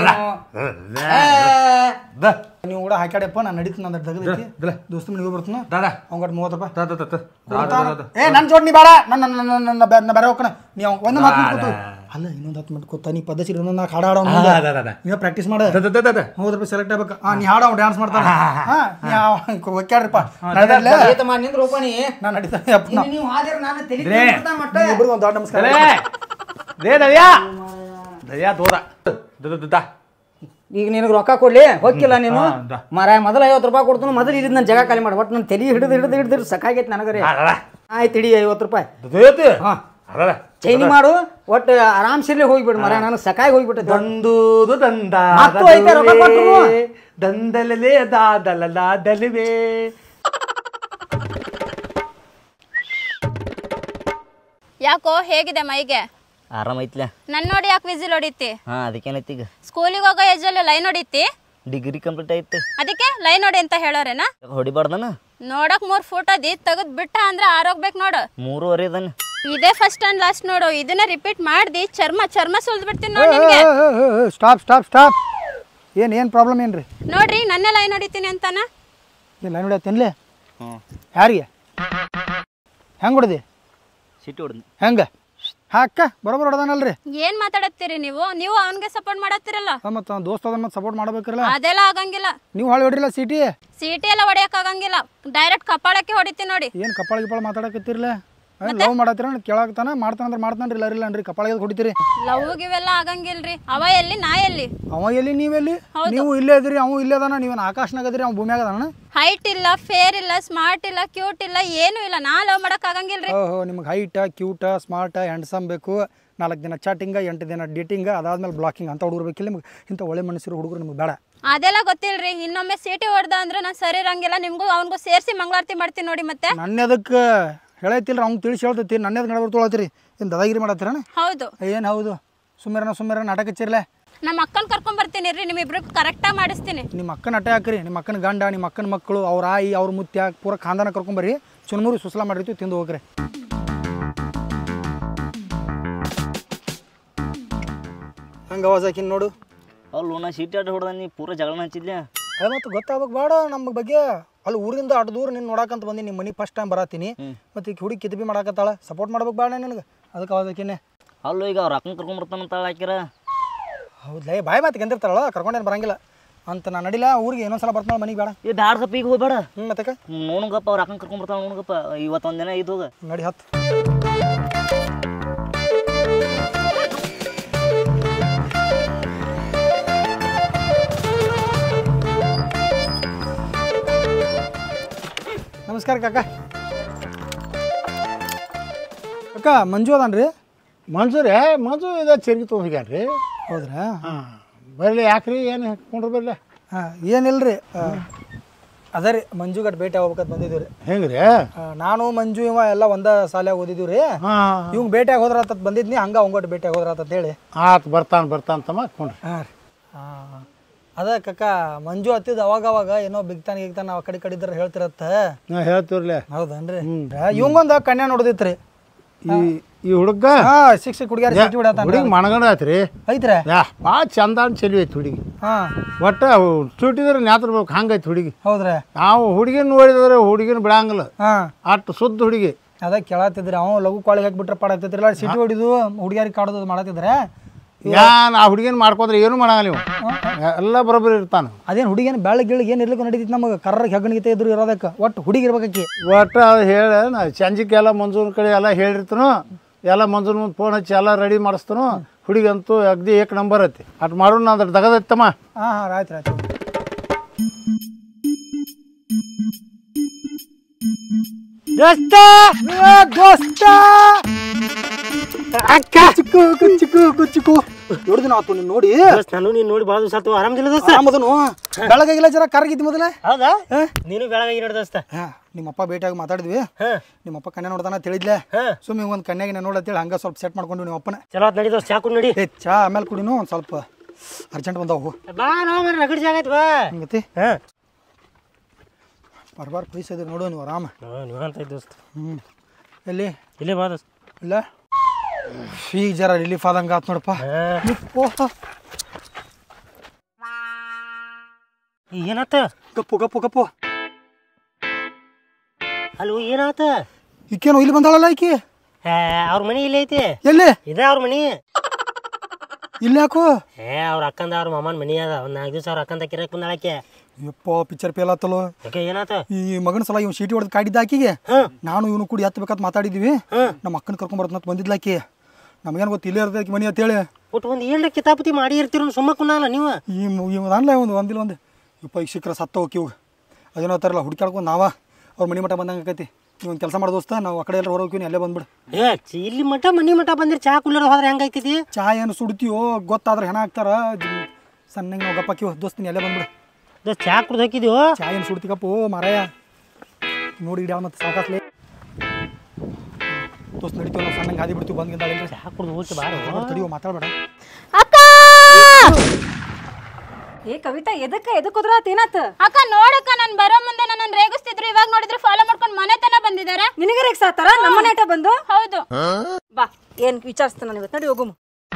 S3: ದ
S1: ನೀವು ಕೂಡ ಹಾಕ್ಯಾಡಪ್ಪ ನಾನು ನಡೀತೀನಿ ನಂದು ತೆಗೆದೈತಿ ದೋಸ್ತ ಮನೆಗೆ ಬರ್ತಾನ
S3: ದಾದ
S1: ಅವ್ಗಟ್ ಮೂವತ್ತು ರೂಪಾಯಿ
S3: ದ ದ ದ
S1: ಕೊಡ್ತಾನ. ಏ ನನ್ನ ಜೋಡ್ ನೀ ಬೇಡ ನನ್ನ ನನ್ನ ನನ್ನ ನನ್ನ ಬೆ- ನನ್ನ ಬೇರೆ ಹೋಗ್ಕಣ ನೀ ಅವ್ನ್ ಒಂದು ಮಾತು ಕೂತು ಅಲ್ಲ ಇನ್ನೊಂದು ಹತ್ತು ಮಿನಿಟ್ ಕೂತ ನೀ ಪದ್ಧತಿ ಇನ್ನೊಂದು ನಾಲ್ಕು ಹಾಡು ಹಾಡೋ
S3: ದ ದ ದ ದ
S1: ನೀವೇ ಪ್ರಾಕ್ಟೀಸ್ ಮಾಡ
S3: ದ ದ ದ ದ
S1: ಮೂವತ್ತು ರೂಪಾಯಿ ಸೆಲೆಕ್ಟ್ ಆಗ್ಬೇಕು ಹಾಂ ನೀ ಹಾಡೋ ಡ್ಯಾನ್ಸ್ ಮಾಡ್ತಾನೆ ಹಾಂ ನೀ ಒಕ್ಕಾಡ್ರಿಪ್ಪ ನಡೆದಲ್ಲ
S2: ಏತ ಮಾಡಿ ನಿಂದ್ರಪ್ಪ ನೀ
S1: ನಾನು ನಡೀತಾನೆ ಅಪ್ಪ
S2: ಇನ್ನು ನೀವು ಹಾದಿರ ನಾನು ತಲೆ
S3: ರೇ.
S2: ತಿನ್ಬಿಡ್ತಾನ್ ಮಟ್ಟ
S1: ಇಬ್ಬರಿಗೂ ಒಂದು ದೊಡ್ಡ ನಮಸ್ಕಾರ
S3: ರೇ ರೇ ದಯ್ಯಾ ದಯ್ಯಾ ದೂರ ದ ದ ದ ದ
S2: ಈಗ ನಿನಗೆ ರೊಕ್ಕ ಕೊಡ್ಲಿ ಹೋಗಿಲ್ಲ ನೀನು
S3: ಹಾ, ದ.
S2: ಮರ ಮೊದಲು ಐವತ್ತು ರೂಪಾಯಿ ಕೊಡ್ತಾನು ಮೊದಲು ಇದ್ದು ನನ್ನ ಜಾಗ ಖಾಲಿ ಮಾಡಿ ಒಟ್ಟು ನನ್ನ ತಲೆ ಹಿಡಿದು ಹಿಡಿದು ಹಿಡಿದು ಸಾಕಾಗೈತೆ ನನಗರೆ
S3: ಅರಳ
S2: ಆಯ್ತು ಇಡಿ ಐವತ್ತು ರೂಪಾಯಿ
S3: ದೊಯ್ಯತಿ
S2: ಹಾ.
S3: ಅರಳ
S2: ಚೈನಿ ಮಾಡು ಒಟ್ಟು ಆರಾಮ್ಸಿರ್ಲಿ ಹೋಗ್ಬಿಡು ಮರ ನನಗೆ ಸಕಾಗಿ ಹೋಗ್ಬಿಟ್ಟೈತೆ
S3: ದಂದೂದು ದಂದ
S2: ಮತ್ತು ಐತೆ ರೊಕ್ಕ ಕೊಟ್ರು.
S3: ದಂದಲಲೆ ದಾದಲಲ ದಲಿವೆ
S4: ಯಾಕೋ ಹೇಗಿದೆ ಮೈಗೆ
S5: ಆರಾಮೈತ್ಲ
S4: ನನ್ ನೋಡಿ ಯಾಕೆ ವಿಸಿಲ್ ಹೊಡಿತಿ
S5: ಹಾಂ ಅದಕ್ಕೇನೈತಿ ಈಗ
S4: ಸ್ಕೂಲಿಗೆ ಹೋಗೋ ಏಜಲ್ಲಿ ಲೈನ್ ಹೊಡಿತಿ
S5: ಡಿಗ್ರಿ ಕಂಪ್ಲೀಟ್ ಐತಿ
S4: ಅದಕ್ಕೆ ಲೈನ್ ಹೊಡಿ ಅಂತ ಹೇಳೋರೇನ
S5: ಹೊಡಿಬಾರ್ದನ
S4: ನೋಡಕ್ ಮೂರ್ ಫೋಟೋ ಅದಿ ತೆಗದ್ ಬಿಟ್ಟ ಅಂದ್ರೆ ಆರೋಗ್ಬೇಕು ನೋಡು
S5: ಮೂರುವರೆ ಅದನ್ನ
S4: ಇದೇ ಫಸ್ಟ್ ಅಂಡ್ ಲಾಸ್ಟ್ ನೋಡು ಇದನ್ನ ರಿಪೀಟ್ ಮಾಡ್ದಿ ಚರ್ಮ ಚರ್ಮ ಸುಲ್ದ್ ಬಿಡ್ತೀನಿ ನೋಡಿ ನಿಮ್ಗೆ
S1: ಸ್ಟಾಪ್ ಸ್ಟಾಪ್ ಸ್ಟಾಪ್ ಏನು ಏನು ಪ್ರಾಬ್ಲಮ್ ಏನು ರೀ
S4: ನೋಡ್ರಿ ನನ್ನೇ ಲೈನ್ ಹೊಡಿತೀನಿ ಅಂತಾನ
S1: ಇಲ್ಲ ನೋಡಿ ತಿನ್ಲಿ
S5: ಹ್ಞೂ
S1: ಯಾರಿಗೆ ಹೆಂಗೆ ಹೊಡ್ದಿ
S5: ಸಿಟಿ ಹೊಡೆದ್
S1: ಹೆಂಗೆ ಹಾಂ ಅಕ್ಕ ಬರೋಬ್ಬರ ಹೊಡೆದಾನಲ್ರಿ
S4: ಏನ್ ಮಾತಾಡತ್ತೀರಿ ನೀವು ನೀವು ಅವನ್ಗೆ ಸಪೋರ್ಟ್ ಮಾಡತ್ತೀರಲ್ಲ
S1: ಮತ್ತು ದೋಸ್ತ ಅದನ್ನ ಮತ್ತೆ ಸಪೋರ್ಟ್ ಮಾಡ್ಬೇಕಿರಲ್ಲ
S4: ಅದೆಲ್ಲ ಆಗಂಗಿಲ್ಲ
S1: ನೀವು ಹೊಳಿ ಹೊಡಿಲ್ಲ ಸಿಟಿ
S4: ಸೀಟಿ ಎಲ್ಲ ಹೊಡಿಯಕ್ ಆಗಂಗಿಲ್ಲ ಡೈರೆಕ್ಟ್ ಕಪಾಳಕ್ಕೆ ಹೊಡಿತೀನಿ ನೋಡಿ
S1: ಏನು ಕಪಾಳ ಗಿಪಾಳ ಮಾತಾಡಕತ್ತಿರ್ಲ ಲವ್ ಮಾಡತ್ತೀರ ಕೇಳಾಕ್ತಾನ ಮಾಡ್ತಾನಂದ್ರೆ ಮಾಡ್ತಾನ್ರಿ ಇಲ್ಲ ಇಲ್ಲ ಅನ್ರಿ ಕಪಾಳಿಗೆ ಹೊಡಿತೀರಿ
S4: ಲವ್ ಇವೆಲ್ಲ ಆಗಂಗಿಲ್ರಿ ಅವ ಎಲ್ಲಿ ನಾ ಎಲ್ಲಿ
S1: ಅವ ಎಲ್ಲಿ ನೀವೆಲ್ಲಿ ನೀವು ಇಲ್ಲೇ ಇದ್ರಿ ಅವ ಇಲ್ಲೇ ಅದಾನ ನೀವೇನು ಆಕಾಶನಾಗ ಅದಿರಿ ಅವ್ನು ಭೂಮಿಯಾಗ ಅದಾನ
S4: ಹೈಟ್ ಇಲ್ಲ ಫೇರ್ ಇಲ್ಲ ಸ್ಮಾರ್ಟ್ ಇಲ್ಲ ಕ್ಯೂಟ್ ಇಲ್ಲ ಏನು ಇಲ್ಲ ನಾ ಲವ್ ಮಾಡಕ್ ಆಗಂಗಿಲ್ರಿ
S1: ಓಹೋ ನಿಮ್ಗೆ ಹೈಟ ಕ್ಯೂಟ ಸ್ಮಾರ್ಟ ಹ್ಯಾಂಡ್ಸಮ್ ಬೇಕು ನಾಲ್ಕು ದಿನ ಚಾಟಿಂಗ ಎಂಟು ದಿನ ಡೇಟಿಂಗ ಅದಾದ್ಮೇಲೆ ಬ್ಲಾಕಿಂಗ್ ಅಂತ ಹುಡುಗರು ಬೇಕಿಲ್ಲ ನಿಮ್ಗೆ ಇಂಥ ಒಳ್ಳೆ ಮನಸ್ಸಿರೋ ಹುಡುಗರು ನಿಮ್ಗೆ ಬೇಡ
S4: ಅದೆಲ್ಲ ಗೊತ್ತಿಲ್ರಿ ಇನ್ನೊಮ್ಮೆ ಸೀಟಿ ಹೊಡ್ದ ಅಂದ್ರೆ ನಾನು ಸರಿ ಇರಂಗಿಲ್ಲ ನಿಮ್ಗೂ ಅವನಿಗೂ ಸೇರಿಸಿ ಮಂಗಳಾರತಿ ಮಾಡ್ತೀನಿ ನೋಡಿ ಮತ್ತೆ
S1: ನನ್ನ ಅದಕ್ಕೆ ಹೇಳೈತಿಲ್ಲ ಅವ್ನು ತಿಳಿಸಿ ಹೇಳ್ತೈತಿ ನನ್ನ ಅದಕ್ಕೆ ನಡಬರ್ ತೊಳತ್ತೀರಿ ಏನು ದದಾಗಿರಿ ಮಾಡತ್ತೀರಣ
S4: ಹೌದು
S1: ಏನು ಹೌದು ಸುಮ್ಮಿರನ ಸುಮ್ಮಿರ ನಾಟಕ ಹಚ್ಚಿರ್ಲೆ
S4: ನಮ್ಮ ಅಕ್ಕನ ಕರ್ಕೊಂಡ್ ಬರ್ತೀನಿ ರೀ ನಿಮ್ಮಿಬ್ರು ಕರೆಕ್ಟಾಗಿ ಮಾಡಿಸ್ತೀನಿ
S1: ನಿಮ್ಮ ಅಕ್ಕನ ಅಟ್ಟೆ ಹಾಕ್ರಿ ನಿಮ್ಮ ಅಕ್ಕನ ಗಂಡ ನಿಮ್ಮ ಅಕ್ಕನ ಮಕ್ಕಳು ಅವ್ರ ಆಯಿ ಅವ್ರ ಮುತ್ಯ ಪೂರ ಖಾಂದಾನ ಕರ್ಕೊಂಬರ್ರಿ ಚುನ್ಮುರಿ ಸುಸ್ಲಾ ಮಾಡಿರ್ತೀವಿ ತಿಂದು ಹೋಗ್ರಿ ಹಂಗೆ ಅವಾಜ್ ಹಾಕಿನ್ ನೋಡು
S5: ಅಲ್ಲೂ ನಾ ಸಿಟಿ ಆಟ ಹೊಡೆದ ನೀ ಪೂರ ಜಗಳನ ಹಚ್ಚಿದ್ಲ
S1: ಅದೇ ಮತ್ತು ಗೊತ್ತಾಗ್ಬೇಕು ಬೇಡ ನಮ್ಮ ಬಗ್ಗೆ ಅಲ್ಲಿ ಊರಿಂದ ಅಷ್ಟು ದೂರ ನಿನ್ನ ನೋಡಕ್ಕಂತ ಬಂದು ನಿಮ್ಮ ಮನೆ ಫಸ್ಟ್ ಟೈಮ್ ಬರತ್ತೀನಿ ಮತ್ತು ಈಗ ಹುಡುಗಿ ಕಿತ್ಬಿ ಮಾಡಾಕತ್ತಾಳ ಸಪೋರ್ಟ್ ಮಾಡ್ಬೇಕು ಬೇಡ ನನಗೆ ಅದಕ್ಕೆ ಅವಾಜ್ ಹಾಕಿನೇ
S5: ಅಲ್ಲೂ ಈಗ ಅವ್ರ ಅಕ್ಕನ ಕರ್ಕೊಂಬರ್ತಾನಂತ ಹಾಕಿರ
S1: ಹೌದ್ಲೇ ಬಾಯ್ ಮಾತು ಕೆಂದಿರ್ತಾಳಲ್ಲ ಕರ್ಕೊಂಡೇನು ಬರಂಗಿಲ್ಲ ಅಂತ ನಾನು ನಡಿಲ್ಲ ಊರಿಗೆ ಇನ್ನೊಂದ್ಸಲ ಬರ್ತಾಳ ಮನೆಗೆ ಬೇಡ
S5: ಏ ಬ್ಯಾಡ್ದಪ್ಪ ಈಗ ಹೋಗ್ಬೇಡ
S1: ಹ್ಞೂ ಮತ್ತೆ
S5: ನೋಣಗಪ್ಪ ಅವ್ರ ಅಕ್ಕನ ಕರ್ಕೊಂಬರ್ತಾನ ನೋಣಗಪ್ಪ ಇವತ್ತೊಂದು ದಿನ ಇದು ಹೋಗ
S1: ನಡಿ ಹತ್ತು ನಮಸ್ಕಾರ ಕಾಕ ಅಕ್ಕ ಮಂಜು ಅದಾನ್ರಿ
S6: ಮಂಜೂರೇ ಮಂಜು ಇದು ಚರ್ಗಿ ತೊಗೊಂಡ್ರಿ
S1: ಹೌದ್ರಾ
S6: ಹಾಂ ಬರಲಿ ಯಾಕ್ರಿ ಏನು ಹಾಕ್ಕೊಂಡ್ರಿ ಬರಲಿ
S1: ಹಾಂ ಏನಿಲ್ರಿ ಅದೇ ರೀ ಮಂಜುಗಟ್ ಭೇಟಿ ಆಗ್ಬೇಕಂತ ಬಂದಿದ್ದೀವಿ ರೀ
S6: ಹೆಂಗ್ರಿ
S1: ಆ, ನಾನು ಮಂಜು ಇವ ಎಲ್ಲ ಒಂದ ಶಾಲ್ಯಾಗ ಓದಿದ್ದೀವಿ ರೀ
S6: ಹಾಂ
S1: ಇವಂಗ್ ಭೇಟಿಯಾಗಿ ಹೋದ್ರ ಆತತ್ ಬಂದಿದ್ನಿ ಹಂಗ ಅವಂಗಟ್ ಭೇಟಿಯಾಗಿ ಹೋದ್ರ ಆತತ್ ಹೇಳಿ
S6: ಆತು ಬರ್ತಾನೆ ಬರ್ತಾನೆ ತಮ್ಮ ಹಾಕ್ಕೊಂಡ್ರಿ
S1: ಹಾಂ ರೀ ಹಾಂ ಅದ ಕಕ್ಕ ಮಂಜು ಹತ್ತಿದ ಅವಾಗ ಅವಾಗ ಏನೋ ಬಿಗ್ತಾನ ಗಿಗ್ತಾನ ಆ ಕಡೆ ಈ ಕಡೆ ಇದ್ರೆ ಹೇಳ್ತಿರತ್ತ
S6: ನಾ ಹೇಳ್ತೀವ್ರಲೆ
S1: ಹೌದನ್ರಿ ಇವಂಗೊಂದು ಕನ್ಯಾ ನೋಡಿದಿತ್ರಿ
S6: ಈ ಈ ಹುಡುಗ
S1: ಹಾ ಸಿಕ್ಸ್ ಸಿಕ್ ಹುಡುಗಿಯಾರ ಸಿಟಿ ಬಿಡತಾನ
S6: ಹುಡುಗಿ ಮಣಗಂಡ ಆಯ್ತ್ರಿ
S1: ಐತ್ರಿ
S6: ಯಾ ಭಾಳ ಚಂದ ಅಂತ ಚೆಲುವೆ ಐತಿ ಹುಡುಗಿ
S1: ಹಾ
S6: ಒಟ್ಟ ಚುಟ್ಟಿದ್ರೆ ನ್ಯಾತಿರ್ಬೇಕು ಹಂಗೈತಿ ಹುಡುಗಿ
S1: ಹೌದ್ರಿ
S6: ನಾವು ಹುಡುಗಿನ ನೋಡಿದ್ರೆ ಹುಡುಗಿನ ಬಿಡಂಗಿಲ್ಲ
S1: ಹಾ
S6: ಅಟ್ಟು ಸುದ್ದ ಹುಡುಗಿ
S1: ಅದ ಕೇಳತ್ತಿದ್ರಿ ಅವ ಲಘು ಕಾಳಿಗೆ ಹಾಕ್ಬಿಟ್ರೆ ಪಾಡಾಗ್ತೈತ್ರಿಲ್ಲ ಸಿಟಿ ಹೊಡಿದು ಹುಡುಗಿಯಾರಿಗೆ ಕಾಡೋದು ಮಾಡತ್ತಿದ್ರೆ
S6: ಯಾನ್ ಆ ಹುಡುಗಿನ ಮಾಡ್ಕೊಂಡ್ರೆ ಏನು ಮಾಡಂಗಿಲ್ಲ ಇವ ಎಲ್ಲ ಬರೋಬ್ಬರಿ ಇರ್ತಾನೆ
S1: ಅದೇನು ಹುಡುಗಿನ ಬೆಳಗ್ಗೆ ಗಿಳಗ್ ಏನು ಇರ್ಲಿಕ್ಕೆ ನಡೀತಿತ್ತು ನಮಗೆ ಕರ್ರಗೆ ಹೆಗ್ಗಣಿಗೆ ಇದ್ರು ಇರೋದಕ್ಕೆ ಒಟ್ಟು ಹುಡುಗಿ ಇರ್ಬೇಕಾಕಿ
S6: ಒಟ್ಟು ಅದು ಹೇಳ ನಾ ಸಂಜಿಕೆಲ್ಲ ಮಂಜೂನ ಕಡೆ ಎಲ್ಲ ಹೇಳಿರ್ತನು ಎಲ್ಲ ಮಂಜೂನ ಮುಂದೆ ಫೋನ್ ಹಚ್ಚಿ ಎಲ್ಲ ರೆಡಿ ಮಾಡಿಸ್ತನು ಹುಡುಗಿ ಅಂತೂ ಅಗ್ದಿ ಏಕ್ ನಂಬರ್ ಐತಿ ಅಟ್ ಮಾಡೋಣ ಅದ್ರ ತಗದೈತಮ್ಮ
S1: ಹಾಂ ಹಾಂ ಆಯ್ತು ಆಯ್ತು ದೋಸ್ತ ಏ ದೋಸ್ತ ಅಕ್ಕ ಚಿಕ್ಕು ಚಿಕ್ಕು ಚಿಕ್ಕು ಎರಡು ದಿನ ಆತು ನೀನು ನೋಡಿ
S7: ನಾನು ನೀನು ನೋಡಿ ಭಾಳ ದಿವಸ ಆತು ಆರಾಮದಿಲ್ಲ ದೋಸ್ತ
S1: ಆರಾಮದನು ಬೆಳಗಾಗಿಲ್ಲ ಜರ ಕರಗಿತ್ತು ಮೊದಲೇ
S7: ಹೌದಾ ನೀನು ಬೆಳಗಾಗಿ ನೋಡಿ ದೋಸ್ತ
S1: ಹಾ ನಿಮ್ಮಪ್ಪ ಭೇಟಿಯಾಗಿ ಮಾತಾಡಿದ್ವಿ ನಿಮ್ಮಪ್ಪ ಕನ್ಯಾ ನೋಡ್ದಾನ ತಿಳಿದ್ಲೆ ಸುಮ್ಮನೆ ಒಂದು ಕನ್ಯಾಗಿನ ನೋಡತ್ತೇಳಿ ಹಂಗ ಸ್ವಲ್ಪ ಸೆಟ್ ಮಾಡ್ಕೊಂಡು ನಿಮ್ಮ ಅಪ್ಪನ
S7: ಚಲೋ ಆತ್ ನಡಿ ದೋಸ್ತ ಚಾಕು ನಡಿ
S1: ಏ ಚಾ ಆಮೇಲೆ ಕುಡಿನು ಒಂದು ಸ್ವಲ್ಪ ಅರ್ಜೆಂಟ್ ಬಂದಾವು
S7: ಬಾ ನಾವು ಮನೆ ರಗಡ್ ಜಾಗ ಆಯ್ತು ಬಾ
S1: ಹಂಗತಿ
S7: ಹಾ
S1: ಬರ್ಬಾರ್ ಪೈಸೆ ಇದೆ ನೋಡು ನೀವು ಆರಾಮ
S7: ನೀವು ಅಂತ ಇದ್ದ ದೋಸ್ತ
S1: ಹ್ಞೂ ಎಲ್ಲಿ
S7: ಇಲ್ಲೇ ಬಾ ದೋಸ್ತ
S1: ಇಲ್ಲ ಈಗ ಜರ ರಿಲೀಫ್ ಆದಂಗೆ ಆತು ನೋಡಪ್ಪ ಓಹ್
S7: ಏನಾತ
S1: ಗಪ್ಪು ಗಪ್ಪು ಗಪ್ಪು
S7: ಅಲ್ಲೋ ಏನಾತ
S1: ಈಕೇನು ಇಲ್ಲಿ ಬಂದಾಳಲ್ಲ ಈಕಿ
S7: ಅವ್ರ ಮನಿ ಇಲ್ಲೇ ಐತಿ
S1: ಎಲ್ಲಿ
S7: ಇದೇ ಅವ್ರ ಮನಿ
S1: ಇಲ್ಲಿ ಯಾಕೋ
S7: ಏ ಅವ್ರ ಅಕ್ಕಂದ ಅವ್ರ ಮಾಮನ ಮನಿ ಅದ ಒಂದ್ ನಾಲ್ಕು ದಿವಸ ಅವ್ರ ಅಕ್ಕಂದ ಕಿರಕ್ ಬಂದಾಳಕ್ಕೆ
S1: ಯಪ್ಪ ಪಿಕ್ಚರ್ ಫೇಲ್ ಆತಲ್ಲೋ
S7: ಯಾಕೆ ಏನಾತ
S1: ಈ ಮಗನ ಸಲ ಇವ್ ಸೀಟಿ ಹೊಡೆದು ಕಾಡಿದ್ದ ಆಕಿಗೆ ನಾನು ಇವನು ಕೂಡಿ ಹತ್ಬೇಕಂತ ಮಾತಾಡಿದ್ವಿ ನಮ್ಮ ಅಕ್ಕನ ಕರ್ಕೊಂಬರ್ತಂತ ಬಂದಿದ್ಲ ಆಕಿ ನಮಗೇನು ಗೊತ್ತು ಇಲ್ಲೇ ಇರ್ತೈತಿ ಮನಿ ಅಂತೇಳಿ
S7: ಒಟ್ಟು ಒಂದು ಏನ್ರ ಕಿತಾಪತಿ ಮಾಡಿ ಇರ್ತೀರ ಸುಮ್ಮ ಕುನ್ನಲ್ಲ ನೀವು
S1: ಈ ಇವನಲ್ಲ ಒಂದು ಒಂದಿಲ್ಲ ಒಂದು ಇಪ್ಪ ಈಗ ಸಿಕ್ಕರೆ ಸತ್ತ ಹೋಗಿ ಇವಾಗ ಅದೇನೋ ಅಂತಾರಲ್ಲ ಹುಡುಕ್ಯಾಡ್ಕೊಂಡು ನಾವ ಅವ್ರ ಮನಿ ಮಠ ಬಂದಂಗೆ ಆಕೈತಿ ನೀವು ಒಂದು ಕೆಲಸ ಮಾಡಿ ದೋಸ್ತ ನಾವು ಆ ಕಡೆ ಎಲ್ಲ ಹೊರಗೆ ಅಲ್ಲೇ ಬಂದ್ಬಿಡು
S7: ಏ ಚಿ- ಇಲ್ಲಿ ಮಠ ಮನಿ ಮಠ ಬಂದಿರ್ ಚಾ ಕುಲ್ಲರ್ ಹೋದ್ರೆ ಹೆಂಗಾಯ್ತೈತಿ
S1: ಚಾ ಏನು ಸುಡ್ತೀವೋ ಗೊತ್ತಾದ್ರೆ ಹೆಣ ಹಾಕ್ತಾರ ಜ್- ಸಣ್ಣಗೆ ನಾವು ಗಪ್ಪಾಕಿವೋ ದೋಸ್ತ ನೀ ಅಲ್ಲೇ ಬಂದ್ಬಿಡು
S7: ದೋಸ್ತ ಚಾ ಕುಡ್ದು ಹಾಕಿದ್ಯೋ
S1: ಚಾ ಏನು ಸುಡ್ತಿಕಪ್ಪೋ ಮಾರಾಯ ನೋಡಿ ಇಡ್ಯಾವ ಮತ್ತೆ ಸಾಕಾತ್ಲೆ ದೋಸ್ತ್ ನಡಿತೀವಿ ನಾವು ಸಣ್ಣ ಗಾದಿ ಬಿಡ್ತೀವಿ ಬಂದ್ಗಿಂದ
S7: ಯಾಕೆ ಕುಡ್ದು ಹೋಗಿ ಬಾರೋ
S1: ತಡಿಯೋ ಮಾತಾಡ್ಬೇಡ
S4: ಅಕ್ಕ
S8: ಏ ಕವಿತಾ ಎದಕ್ಕ ಎದಕ್ ಹೋದ್ರಾತ್ ಏನಾತ
S4: ಅಕ್ಕ ನೋಡಕ್ಕ ನಾನು ಬರೋ ಮುಂದೆ ನನ್ನ ರೇಗಿಸ್ತಿದ್ರು ಇವಾಗ ನೋಡಿದ್ರೆ ಫಾಲೋ ಮಾಡ್ಕೊಂಡು ಮನೆ ತನ ಬಂದಿದ್ದಾರೆ
S8: ನಿನಗೆ ರೇಗ್ಸಾತಾರ ನಮ್ಮನೆ ಆಟ ಬಂದು
S4: ಹೌದು
S8: ಬಾ ಏನ್ ವಿಚಾರಿಸ್ತಾನ ನಾನು ಇವತ್ತು ನಡಿ ಹೋಗುಮ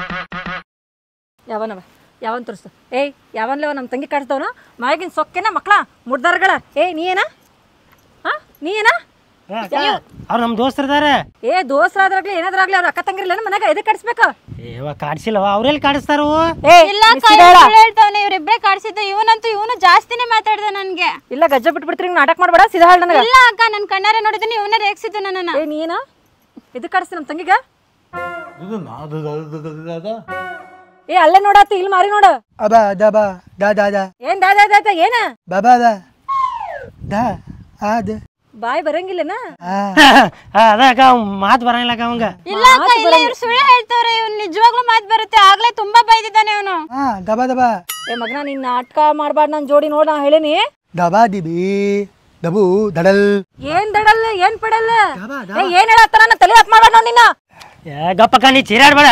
S8: ಯಾವನವ ಯಾವನ್ ತೋರಿಸ್ತ ಏಯ್ ಯಾವನ್ಲವ ನಮ್ಮ ತಂಗಿ ಕಾಡ್ತಾವನ ಮಾಗಿನ ಸೊಕ್ಕೆನ ಮಕ್ಳ ಮುಡ್ದಾರ್ಗಳ ಏಯ್ ನೀ ಏನ ಹಾ ನೀ ಏನ
S7: ಅವ್ರು ನಮ್ಮ ದೋಸ್ತರಿದಾರೆ
S8: ಏ ದೋಸ್ರಾದ್ರಾಗ್ಲಿ ಏನಾದ್ರಾಗ್ಲಿ ಅವ್ರ ಅಕ್ಕ ತಂಗಿರ್ಲೇನ ಮನ್ಯಾಗ ಎದಕ್ ಕಟ್ಸ್ಬೇಕ
S7: ಏವ ಕಾಡ್ಸಿಲ್ಲವ ಅವ್ರೆಲ್ಲಿ ಕಾಡಿಸ್ತಾರು
S8: ಏ
S4: ಇಲ್ಲ ಅಕ್ಕ ಹೇಳ್ತಾವನೆ ಇವ್ರಿಬ್ರೇ ಕಾಡ್ಸಿದ್ದು ಇವನಂತೂ ಇವನು ಜಾಸ್ತಿನೇ ಮಾತಾಡ್ದ ನನ್ಗೆ
S8: ಇಲ್ಲ ಗಜ್ಜ ಬಿಟ್ಬಿಡ್ತೀರಿ ಹಿಂಗ್ ನಾಟಕ ಮಾಡ್ಬೇಡ ಸಿದಾ ಹೇಳ ನನಗ
S4: ಇಲ್ಲ ಅಕ್ಕ ನನ್ ಕಣ್ಣಾರೆ ನೋಡಿದ್ದೀನಿ ಇವನೇ ರೇಗಿಸಿದ್ದು ನನ್ನನ್ನ
S8: ಏ ನೀ ಏನ ಎದಕ್ ಕಾಡಿಸ್ತಿ ನಮ್ಮ ತಂಗಿಗ ಏ ಅಲ್ಲೇ ನೋಡತ್ತಿ ಇಲ್ಲಿ ಮಾರಿ ನೋಡ
S1: ಅಬ ದ ಬಾ ದಾ ದಾ ದಾ
S8: ಏನ್ ದಾ ದಾ ದಾ ದಾ ಏನ
S1: ಬಾಬಾ ದಾ ದಾ ಆದ
S8: ಬಾಯ್ ಬರಂಗಿಲ್ಲನ
S7: ಅದಕ್ಕ ಮಾತು ಬರಂಗಿಲ್ಲ ಅಕ್ಕ ಅವಂಗ
S4: ಇಲ್ಲ ಅಕ್ಕ ಇಲ್ಲ ಇವ್ರು ಸುಳ್ಳು ಹೇಳ್ತಾವ್ರೆ ಇವ್ನು ನಿಜವಾಗ್ಲೂ ಮಾತು ಬರುತ್ತೆ ಆಗ್ಲೇ ತುಂಬಾ ಬೈದಿದ್ದಾನೆ ಅವನು
S1: ಹಾ ದಬಾ ದಬಾ
S8: ಏ ಮಗನ ನೀನ್ ನಾಟಕ ಮಾಡ್ಬಾರ್ದು ನನ್ ಜೋಡಿ ನೋಡ್ ನಾ ಹೇಳಿನಿ
S1: ದಬಾ ದಿಬಿ ದಬು ದಡಲ್
S8: ಏನ್ ದಡಲ್ಲ ಏನ್ ಪಡಲ್ಲ ಏ ಏನ್ ಹೇಳತ್ತಾನ ನನ್ನ ತಲೆ ಹತ್ ಮಾಡ್ಬೇಡ ನೋಡ್ ನಿನ್ನ
S7: ಏ ಗಪ್ಪಕ್ಕ ನೀ ಚೀರಾಡ್ಬೇಡ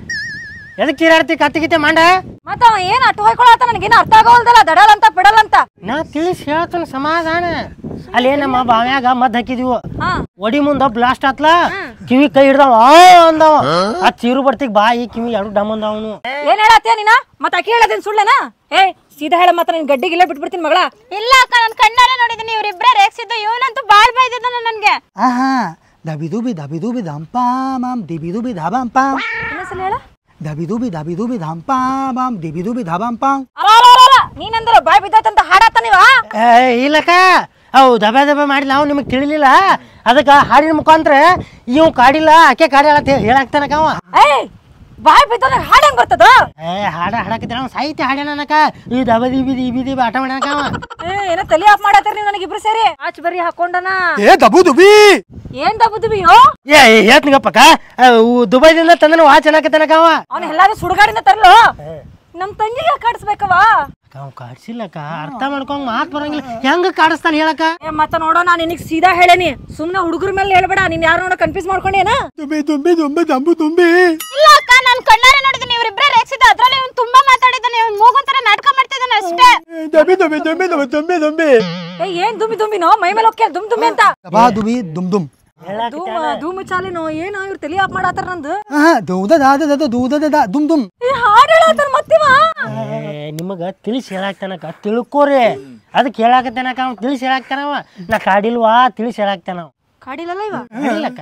S7: ಎದಕ್ ಚೀರಾಡ್ತಿ ಕತ್ತಿ ಗಿತ್ತೆ ಮಾಡ
S8: ಮತ್ತ ಅವ ಏನ್ ಅಟ್ಟು ಹೋಯ್ಕೊಳತ್ತ ನನಗೇನು ಅರ್ಥ ಆಗೋಲ್ದಲ್ಲ ದಡಲ್ ಅಂತ ಬಿಡಲ್ ಅಂತ
S7: ನಾ ತಿಳಿಸಿ ಹೇಳ್ತಾನ ಸಮಾಧಾನ ಅಲ್ಲಿ ನಮ್ಮ ಬಾವ್ಯಾಗ ಮದ್ ಹಾಕಿದೀವು
S8: ಹಾ
S7: ಒಡಿ ಮುಂದ ಬ್ಲಾಸ್ಟ್ ಆತ್ಲ ಕಿವಿ ಕೈ ಹಿಡ್ದಾವ ಆ ಅಂದವ ಆ ಚೀರು ಬರ್ತಿಗ್ ಬಾಯಿ ಕಿವಿ ಎರಡು ಡಮ್ ಅಂದವನು
S8: ಏನ್ ಹೇಳತ್ತೀಯ ನೀನ ಮತ್ತ ಅಕ್ಕಿ ಹೇಳದೇನ್ ಸುಳ್ಳೇನ ಏ ಸೀದಾ ಹೇಳ ಮತ್ತ ನಿನ್ ಗಡ್ಡಿಗಿಲ್ಲ ಬಿಟ್ಬಿಡ್ತೀನಿ ಮಗಳ
S4: ಇಲ್ಲ ಅಕ್ಕ ನನ್ ಕಣ್ಣಾರೆ ನೋಡಿದ್ದೀನಿ ಇವ್ರಿಬ್ರೇ ರೇಗಿಸಿದ್ದು ಇವನಂತೂ ಬಾಳ್ ಬೈದಿದ್ದಾನೆ ನನ್ಗೆ
S1: ಆಹಾ ದಬಿ ದುಬಿ ದಬಿ ದುಬಿ ದಂಪಾ ಮಾಮ್ ದಿಬಿ ದುಬಿ ಧಾಬಾಂ ಪಾಂ
S8: ಇನ್ನೊಂದ್ಸಲ ಹೇಳ
S1: ದಬಿ ದುಬಿ ದಬಿ ದುಬಿ ದಂಪಾ ಮಾಮ್ ದಿಬಿ ದುಬಿ ಧಾಬಾಂ ಪಾಂ
S8: ನೀನಂದ್ರ ಬಾಯ್ ಬಿದ್ದೈತಂತ ಹಾಡಾತ ನೀವ
S7: ಏ ಇಲ್ಲಕ್ಕ ಅವು ದಬೆ ದಬೆ ಮಾಡಿಲ್ಲ ಅವ್ ನಿಮಗೆ ತಿಳಿಲಿಲ್ಲ ಅದಕ್ಕೆ ಹಾಡಿನ ಮುಖಾಂತರ ಇವ್ ಕಾಡಿಲ್ಲ ಆಕೆ ಕಾಡಿಲ್ಲ ಅಂತ ಹೇಳಾಕ್ತಾನಕ ಅವ
S8: ಏಯ್ ಬಾಯ್ ಬಿದ್ದ ಹಾಡ ಹೆಂಗ್ ಬರ್ತದ
S7: ಏ ಹಾಡ ಹಾಡಕತ್ತಿರ ಅವ ಸಾಹಿತ್ಯ ಹಾಡ್ಯಾನಕ ಈ ದಬ ದಿಬಿ ದಿಬಿ ದಿಬಿ ಆಟ ಮಾಡ್ಯಾನಕ ಅವ
S8: ಏ ಏನ ತಲಿ ಆಫ್ ಮಾಡತ್ತೀರಿ ನೀವು ನನಗಿಬ್ರು ಸೇರಿ ಆಚ್ ಬರ್ರಿ ಹಾಕೊಂಡನ
S1: ಏ ದಬು ದುಬಿ
S8: ಏನ್ ದಬ್ಬುದಿಬಿಯೋ
S7: ಏ ಹೇಳ್ತೀನಪ್ಪಕ್ಕ ದುಬೈದಿಂದ ತಂದನ ವಾ ಚೆನ್ನಾಕತ್ತಾನಕ ಅವ
S8: ಅವ್ನ ಎಲ್ಲಾರು ಸುಡುಗಾಡಿನ ತರ್ಲು ನಮ್ ತಂಗಿಗೆ ಕಾಡಿಸ್ಬೇಕವ
S7: ಅವ್ ಕಾಡ್ಸಿಲ್ಲಕ್ಕ ಅರ್ಥ ಮಾಡ್ಕೊಂಡ್ ಮಾತ್ ಬರಂಗಿಲ್ಲ ಹೆಂಗ ಕಾಡಿಸ್ತಾನ ಹೇಳಕ್ಕ
S8: ಏ ಮತ್ತ ನೋಡೋ ನಾನು ನಿನಗ್ ಸೀದಾ ಹೇಳೇನಿ ಸುಮ್ನೆ ಹುಡುಗರ ಮೇಲೆ ಹೇಳ್ಬೇಡ ನೀನ್ ಯಾರು ನೋಡ ಕನ್ಫ್ಯೂಸ್ ಮಾಡ್ಕೊಂಡೇನ
S1: ತುಂಬಿ ತುಂಬಿ ತುಂಬಿ ದಂಬು ತುಂಬಿ
S4: ಇಲ್ಲ ಅಕ್ಕ ನನ್ ಕಣ್ಣಾರೆ ನೋಡಿದ್ದೀನಿ ಇವ್ರಿಬ್ರೇ ರೇಗಿಸಿದ್ದು ಅದ್ರಲ್ಲಿ ಇವ್ನು ತುಂಬಾ ಮಾತಾಡಿದ್ದಾನೆ ಇವ್ನು ಮೂಗೊಂತರ ನಾಟಕ ಮಾಡ್ತಿದ್ದಾನೆ ಅಷ್ಟೇ
S1: ದಬಿ ದುಬಿ ದುಂಬಿ ದುಬಿ ತುಂಬಿ ದುಂಬಿ
S8: ಏ ಏನ್ ದುಮ್ಮಿ ದುಮ್ಮಿನೋ ಮೈ ಮೇಲೆ ಹೋಗ್ಯ ದುಮ್ ದುಮ್ಮಿ ಅಂತ
S1: ದಬಾ ದುಬಿ ದುಮ್ ದುಮ್
S8: ಧೂಮ ಧೂಮ ಚಾಲಿನೋ ಏನೋ ಇವ್ರು ತಲಿ ಆಫ್ ಮಾಡತ್ತಾರ ನಂದು
S1: ಆಹಾ ದೌದ ದಾದ ದದ ದೂದ ದದ ದುಮ್ ದುಮ್
S8: ಏ ಹಾಡ್ ಹೇಳತ್ತಾರ ಮತ್ತಿವ
S7: ಏ, ನಿಮಗ ತಿಳಿಸಿ ಹೇಳಾಕ್ತಾನಕ ತಿಳ್ಕೋರಿ ಅದಕ್ಕೆ ಹೇಳಾಕತ್ತಾನಕ ಅವ್ ತಿಳಿಸಿ ಹೇಳಾಕ್ತಾನವ ನಾ ಕಾಡಿಲ್ವಾ ತಿಳಿಸಿ ಹೇಳಾಕ್ತಾನ ಅವ
S8: ಕಾಡಿಲ್ಲಲ್ಲ ಇವ
S7: ಇಲ್ಲಕ್ಕ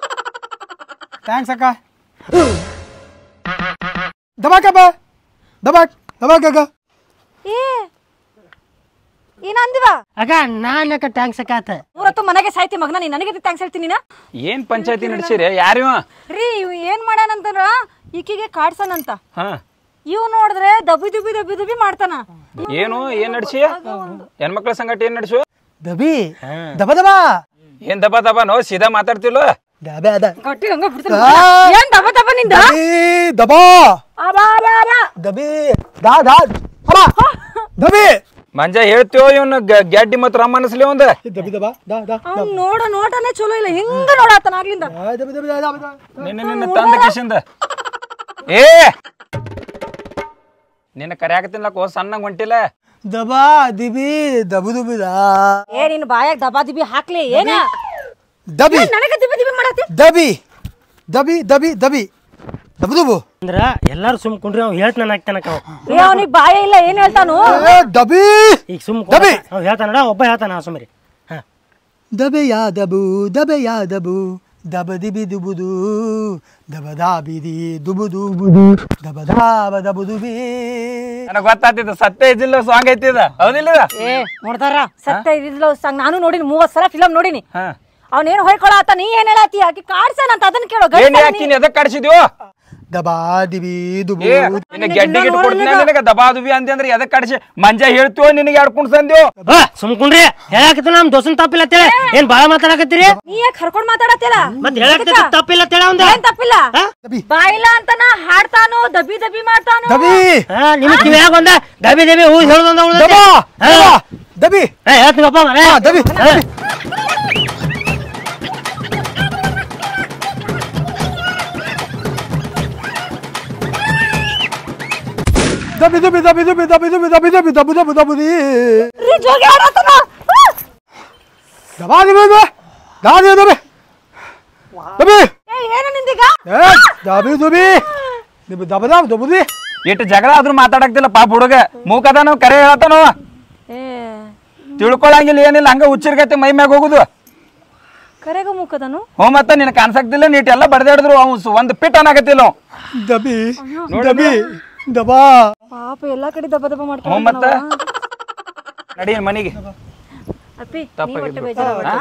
S1: ಥ್ಯಾಂಕ್ಸ್ ಅಕ್ಕ ದಬಾಕಪ್ಪ ದಬಾಕ್ ದಬಾಕಕ್ಕ
S8: ಏ ಏನ ಅಂದಿವ
S7: ಅಕ್ಕ ನಾನ್ ಯಾಕ ಟ್ಯಾಂಕ್ಸ್ ಅಕ್ಕ
S8: ಮೂರತ್ತು ಮನೆಗೆ ಸಾಯ್ತಿ ಮಗನ ನೀನ್ ನನಗೆ ಥ್ಯಾಂಕ್ಸ್ ಹೇಳ್ತೀನಿ ನೀನ
S3: ಏನ್ ಪಂಚಾಯತಿ ನಡೆಸಿರಿ ಯಾರಿವ
S8: ರೀ ಇವ್ ಏನ್ ಮಾಡ್ಯಾನಂತಾರ ಈಕಿಗೆ ಕಾಡ್ಸನಂತ
S3: ಹಾ
S8: ಇವ್ ನೋಡಿದ್ರೆ ದಬ್ಬಿ ದುಬ್ಬಿ ದಬ್ಬಿ ದುಬ್ಬಿ ಮಾಡ್ತಾನ
S3: ಏನು ಏನ್ ನಡ್ಸಿ ಹೆಣ್ಮಕ್ಳ ಸಂಗಟ ಏನ್ ನಡ್ಸು
S1: ದಬಿ ದಬ ದಬ
S3: ಏನ್ ದಬ ದಬ ನೋ ಸೀದಾ ಮಾತಾಡ್ತಿಲ್ಲ
S1: ದಬ ಅದ
S8: ಗಟ್ಟಿ ಹಂಗ ಬಿಡ್ತಾನ ಏನ್ ದಬ್ಬ ದಬ್ಬ ನಿಂದ
S1: ದಬಿ ದಬಾ
S8: ಅಬಾ ಅಬಾ ಅಬಾ
S1: ದಬಿ ದಾ ದಾ ಅಮ್ಮ ದಬಿ
S3: ಮಂಜ ಹೇಳ್ತೀವೋ ಇವನು ಗ್ಯಾಡ್ಡಿ ಮತ್ ರಮ್ಮ ಅನ್ಸ್ಲಿ ಒಂದ
S1: ದಬಿ ದಬಾ ದಾ ದಾ
S8: ಅವ್ನ್ ನೋಡ ನೋಟನೇ ಚಲೋ ಇಲ್ಲ ಹಿಂಗ ನೋಡಾತನ ಆಗ್ಲಿಂದ
S1: ಆ, ದಬಿ ದಬಿ ದಾ ದಾ ದಾ
S3: ನಿನ್ನ ನಿನ್ನ ತಂದ ಕಿಶಿಂದ ಏ ನಿನ್ನ ಕರ್ಯಾಕತ್ತಿನ್ಲಕ್ಕ ಸಣ್ಣ ಹೊಂಟಿಲ್ಲ
S1: ದಬಾ ದಿಬಿ ದಬು ದುಬಿ ದಾ
S8: ಏ ನಿನ್ ಬಾಯಾಗ ದಬಾ ದಿಬಿ ಹಾಕ್ಲಿ ಏನ
S1: ದಬಿ
S8: ನನಗೆ ದಿಬಿ ದಿಬಿ ಮಾಡತ್ತಿ
S1: ದಬಿ ದಬಿ ದಬಿ ದಬಿ ದಬು ದುಬು
S7: ಅಂದ್ರ ಎಲ್ಲಾರು ಸುಮ್ ಕುಂಡ್ರಿ ಅವ್ ಹೇಳ್ತಾನ ಹಾಕ್ತಾನಕ ಅವ
S8: ಏ ಅವನಿಗೆ ಬಾಯ ಇಲ್ಲ ಏನ್ ಹೇಳ್ತಾನು
S1: ಏ, ದಬಿ
S7: ಈಗ ಸುಮ್
S1: ದಬಿ!
S7: ಅವ್ ಹೇಳ್ತಾನ ಒಬ್ಬ ಹೇಳ್ತಾನ ಸುಮ್ರಿ ಹಾ
S1: ದಬೆ ಯಾ ದಬು ದಬೆ ಯಾ ದಬು ದಬ ದಿಬಿ ದುಬುದು ದಬ ದಾಬಿ ದಿ ದುಬು ದುಬುದು ದಬ ದಾಬ ದಬು ದುಬಿ
S3: ನನಗ್ ಗೊತ್ತಾಗ್ತಿದ್ದ ಸತ್ಯ ಇದ್ದಿಲ್ಲ ಸಾಂಗ್ ಐತಿದ ಹೌದಿಲ್ಲ ಇದ?
S8: ಏ ನೋಡ್ತಾರ ಸತ್ಯ ಇದಿಲ್ಲ ಸಂಗ್ ನಾನು ನೋಡಿನಿ ಮೂವತ್ ಸಲ ಫಿಲಮ್ ನೋಡಿನಿ
S3: ಹಾ
S8: ಅವ್ನೇನ್ ಹೊಯ್ಕೊಳತ್ತ ನೀ ಏನ್ ಹೇಳತ್ತಿ ಆಕಿ ಕಾಡ್ಸನಂತ ಅದನ್ನ ಕೇಳೋ
S3: ಏನ್
S8: ಗಂಡಸನ ನೀ-
S3: ಯಾಕಿನ್ ಎದಕ್ ಕಡ್ಸಿದ್ಯೋ
S1: ದಬಾ ದಿಬಿ ದುಬು
S3: ಏ ನಿನ್ನ ಗೆಡ್ಡಿ ಗಿಟ್ಟು ಕೊಡ್ತೀನಿ ನಿನಗ ದಬಾದುಬಿ ಅಂದೆ ಅಂದ್ರೆ ಎದಕ್ ಕಡ್ಸಿ ಮಂಜ ಹೇಳ್ತೀವೋ ನಿನಗೆ ಎರಡು ಕುಣ್ ಸಂದ್ಯೋ
S7: ಸುಮ್ ಕುಂಡ್ರಿ ಹೇಳಾಕತ್ತ ನಮ್ ದೋಸನ್ ತಪ್ಪಿಲ್ಲ ಅಂತೇಳಿ ಏನ್ ಬಾಳ ಮಾತಾಡಕತ್ತೀರಿ
S8: ನೀ ಯಾಕೆ ಹರ್ಕೊಂಡ್ ಮಾತಾಡತ್ತಿಲ್ಲ
S7: ಮತ್ ಹೇಳಾಕತ್ತ ತಪ್ಪಿಲ್ಲ ಅಂತೇಳಿ ಅವಂದ
S8: ಏನ್ ತಪ್ಪಿಲ್ಲ ಬಾಯಿಲ್ಲ ಅಂತನ ಹಾಡ್ತಾನು ದಬಿ ದಬಿ ಮಾಡ್ತಾನು
S1: ದಬಿ
S7: ಹಾ ನಿಮ್ ಕಿವ್ಯಾಗ ಒಂದ ದಬಿ ದಬಿ ಹೂ ಹೇಳ್ದಂದ
S1: ದಬಾ ದಬಾ, ದಬಿ
S7: ಹೇಳ್ತೀನಪ್ಪ ಮನೆ
S1: ಹಾ, ದಬಿ
S7: ಹಾ.
S1: ದುಬಿ ದಬಿ ದುಬಿ ದಬಿ ದುಬಿ ದಬಿ ದಬಿ ದಬು ದಬು ದಬುದಿ
S8: ರೀ ಜೋಗಿ ಆಡತ್ತನ
S1: ದಬಾ ದಿಬಿ ದಬಿ ದಾದಿ ದಬಿ ದಬಿ
S8: ಏ ಏನ ನಿಂದೀಗ
S1: ಏ ದಬಿ ದುಬಿ ದಿಬಿ ದಬ ದಬ ದಬುದಿ
S3: ಇಟ್ಟು ಜಗಳ ಆದ್ರೂ ಮಾತಾಡಕ್ತಿಲ್ಲ ಪಾಪ ಹುಡುಗ ಮೂಕದಾನು ಕರೆ ಹೇಳತ್ತಾನು
S8: ಏ
S3: ತಿಳ್ಕೊಳಂಗಿಲ್ಲ ಏನಿಲ್ಲ ಹಂಗ ಹುಚ್ಚಿರ್ಗತಿ ಮೈ ಮ್ಯಾಗ ಹೋಗುದು
S8: ಕರೆಗೂ ಮುಖದನು
S3: ಹ್ಞೂ ಮತ್ತೆ ನಿನ್ ಕಾನ್ಸಕ್ತಿಲ್ಲ ನೀಟ್ ಎಲ್ಲ ಬಡ್ದಾಡಿದ್ರು ಅವ್ ಒಂದ್ ಪಿಟ್ ಅನ್ನಕತ್ತಿಲ್ಲ ಅವ್.
S1: ದಬಿ ದಬಿ ದಬಾ
S8: ಪಾಪ ಎಲ್ಲಾ ಕಡೆ ದಬ್ಬ ದಬ್ಬ
S3: ಹ್ಞೂ
S8: ಮಾಡ್ಕೊಂಡು
S3: ಮತ್ತೆ ನಡಿ ಮನಿಗೆ
S8: ಅಪ್ಪಿ ನೀ
S3: ತಪ್ಪಾಗಿದ್ದು.
S8: ಒಟ್ಟು ಬೇಜಾರಾಗ್ಬೇಡ.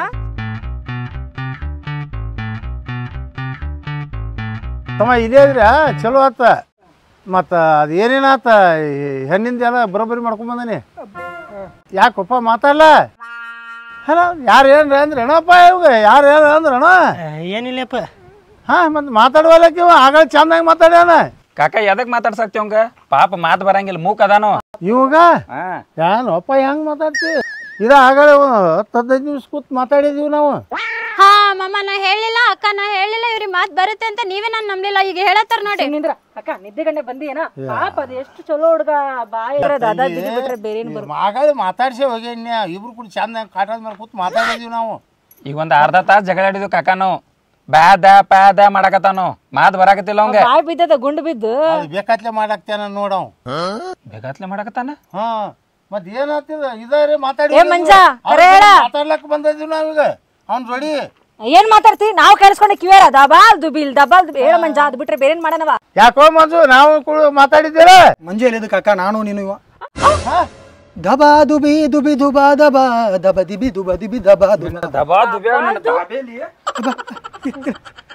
S6: ತಮ್ಮ ಇದೇ ಇದ್ರೆ ಚಲೋ ಆತ ಮತ್ತು ಅದು ಏನೇನಾತ ಈ ಹೆಣ್ಣಿಂದ ಎಲ್ಲ ಬರೋಬ್ಬರಿ ಮಾಡ್ಕೊಂಬಂದಾನೆ ಯಾಕಪ್ಪ ಮಾತಾಡಲ್ಲ ಹಲೋ ಯಾರು ಏನ್ರ ಅಂದ್ರೆ ಅಣ್ಣಪ್ಪ ಇವಾಗ ಯಾರು ಏನು ಅಂದ್ರೆ ಅಣ್ಣ
S7: ಏನಿಲ್ಲಪ್ಪ
S6: ಹಾಂ ಮತ್ತು ಮಾತಾಡುವಲ್ಲಕ್ಕೆ ಇವ ಆಗಳ ಚಂದಾಗಿ ಮಾತಾಡ್ಯಾನ
S3: ಕಾಕ ಎದಕ್ ಮಾತಾಡ್ಸಕ್ತಿ ಅವಂಗ ಪಾಪ ಮಾತು ಬರಂಗಿಲ್ಲ ಮೂಕ್ ಅದಾನು
S6: ಇವಾಗ
S3: ಹಾ
S6: ಏನಪ್ಪ ಹೆಂಗೆ ಮಾತಾಡ್ತಿ ಇದ ಆಗಲೇ ಹತ್ತು ಹದಿನೈದು ನಿಮಿಷ ಕೂತ್ ಮಾತಾಡಿದೀವಿ ನಾವು
S4: ಹಾ ಮಮ್ಮ ನಾ ಹೇಳಿಲ್ಲ ಅಕ್ಕ ನಾ ಹೇಳಿಲ್ಲ ಇವ್ರಿಗೆ ಮಾತ್ ಬರುತ್ತೆ ಅಂತ ನೀವೇ ನಾನು ನಂಬಲಿಲ್ಲ ಈಗ ಹೇಳತ್ತಾರ ನೋಡಿ
S8: ನಿಂದ್ರ ಅಕ್ಕ ನಿದ್ದೆ ಗಂಟೆ ಬಂದಿ ಏನ ಪಾಪ ಅದು ಎಷ್ಟು ಚಲೋ ಹುಡುಗ ಬಾಯಿ ದಾದಾ ದಿಗಿ ಬಿಟ್ರೆ ಬೇರೆ ಏನ್ ಬರು
S6: ಆಗಳೇ ಮಾತಾಡ್ಸಿ ಹೋಗ್ಯಾನ್ಯ ಇಬ್ರು ಕೂಡ ಚಂದ ಕಾಟದ ಮೇಲೆ ಕೂತ್ ಮಾತಾಡಿದೀವಿ ನಾವು
S3: ಈಗ ಒಂದ್ ಅರ್ಧ ತಾಸ್ ಜಗಳ ಆಡಿದ್ವು ಕಾಕ ನಾವು ಬ್ಯಾದ ಪ್ಯಾದ ಮಾಡಕತ್ತಾನು ಮಾತ್ ಬರಾಕತ್ತಿಲ್ಲ ಅವಂಗ
S8: ಬಾಯಿ ಬಿದ್ದದ ಗುಂಡು ಬಿದ್ದು
S6: ಅದು ಬೇಕಾತ್ಲೆ ಮಾಡಾಕ್ತೇನ ನೋಡವ್
S3: ಬೇಗತ್ಲೆ ಮಾಡಕತ್ತಾನ
S6: ಹಾ ಮತ್ ಏನಾಗ್ತದ ಇದಾರೆ ಮಾತಾಡಿ
S8: ಏ ಮಂಜ, ಕರೆ ಹೇಳ.
S6: ಮಾತಾಡ್ಲಕ್ ಬಂದಿದೀವಿ ನಾವೀಗ ಅವ್ನ್ ಜೋಡಿ
S8: ಏನ್ ಮಾತಾಡ್ತಿ ನಾವು ಕೇಳಿಸ್ಕೊಂಡೆ ಕಿವಿಯಾರ ದಬಾಲ್ ದುಬಿಲ್ ದಬಾಲ್ ದುಬಿ ಹೇಳ ಮಂಜ ಅದು ಬಿಟ್ರೆ ಬೇರೆ ಏನ್ ಮಾಡನವ
S6: ಯಾಕೋ ಮಂಜು ನಾವು ಕೂಡ ಮಾತಾಡಿದ್ದೀರ
S1: ಮಂಜು ಎಲ್ಲಿದ್ದು ಕಾಕ ನಾನು ನೀನು ಇವ ದಬಾ ದುಬಿ ದುಬಿ ದುಬಾ ದಬಾ ದಬ ದಿಬಿ ದುಬ ದಿಬಿ ದಬಾ ದುಬ
S3: ದಬಾ ದುಬ್ಯಾಗ ನನ್ನ ದಾಬೇಲಿ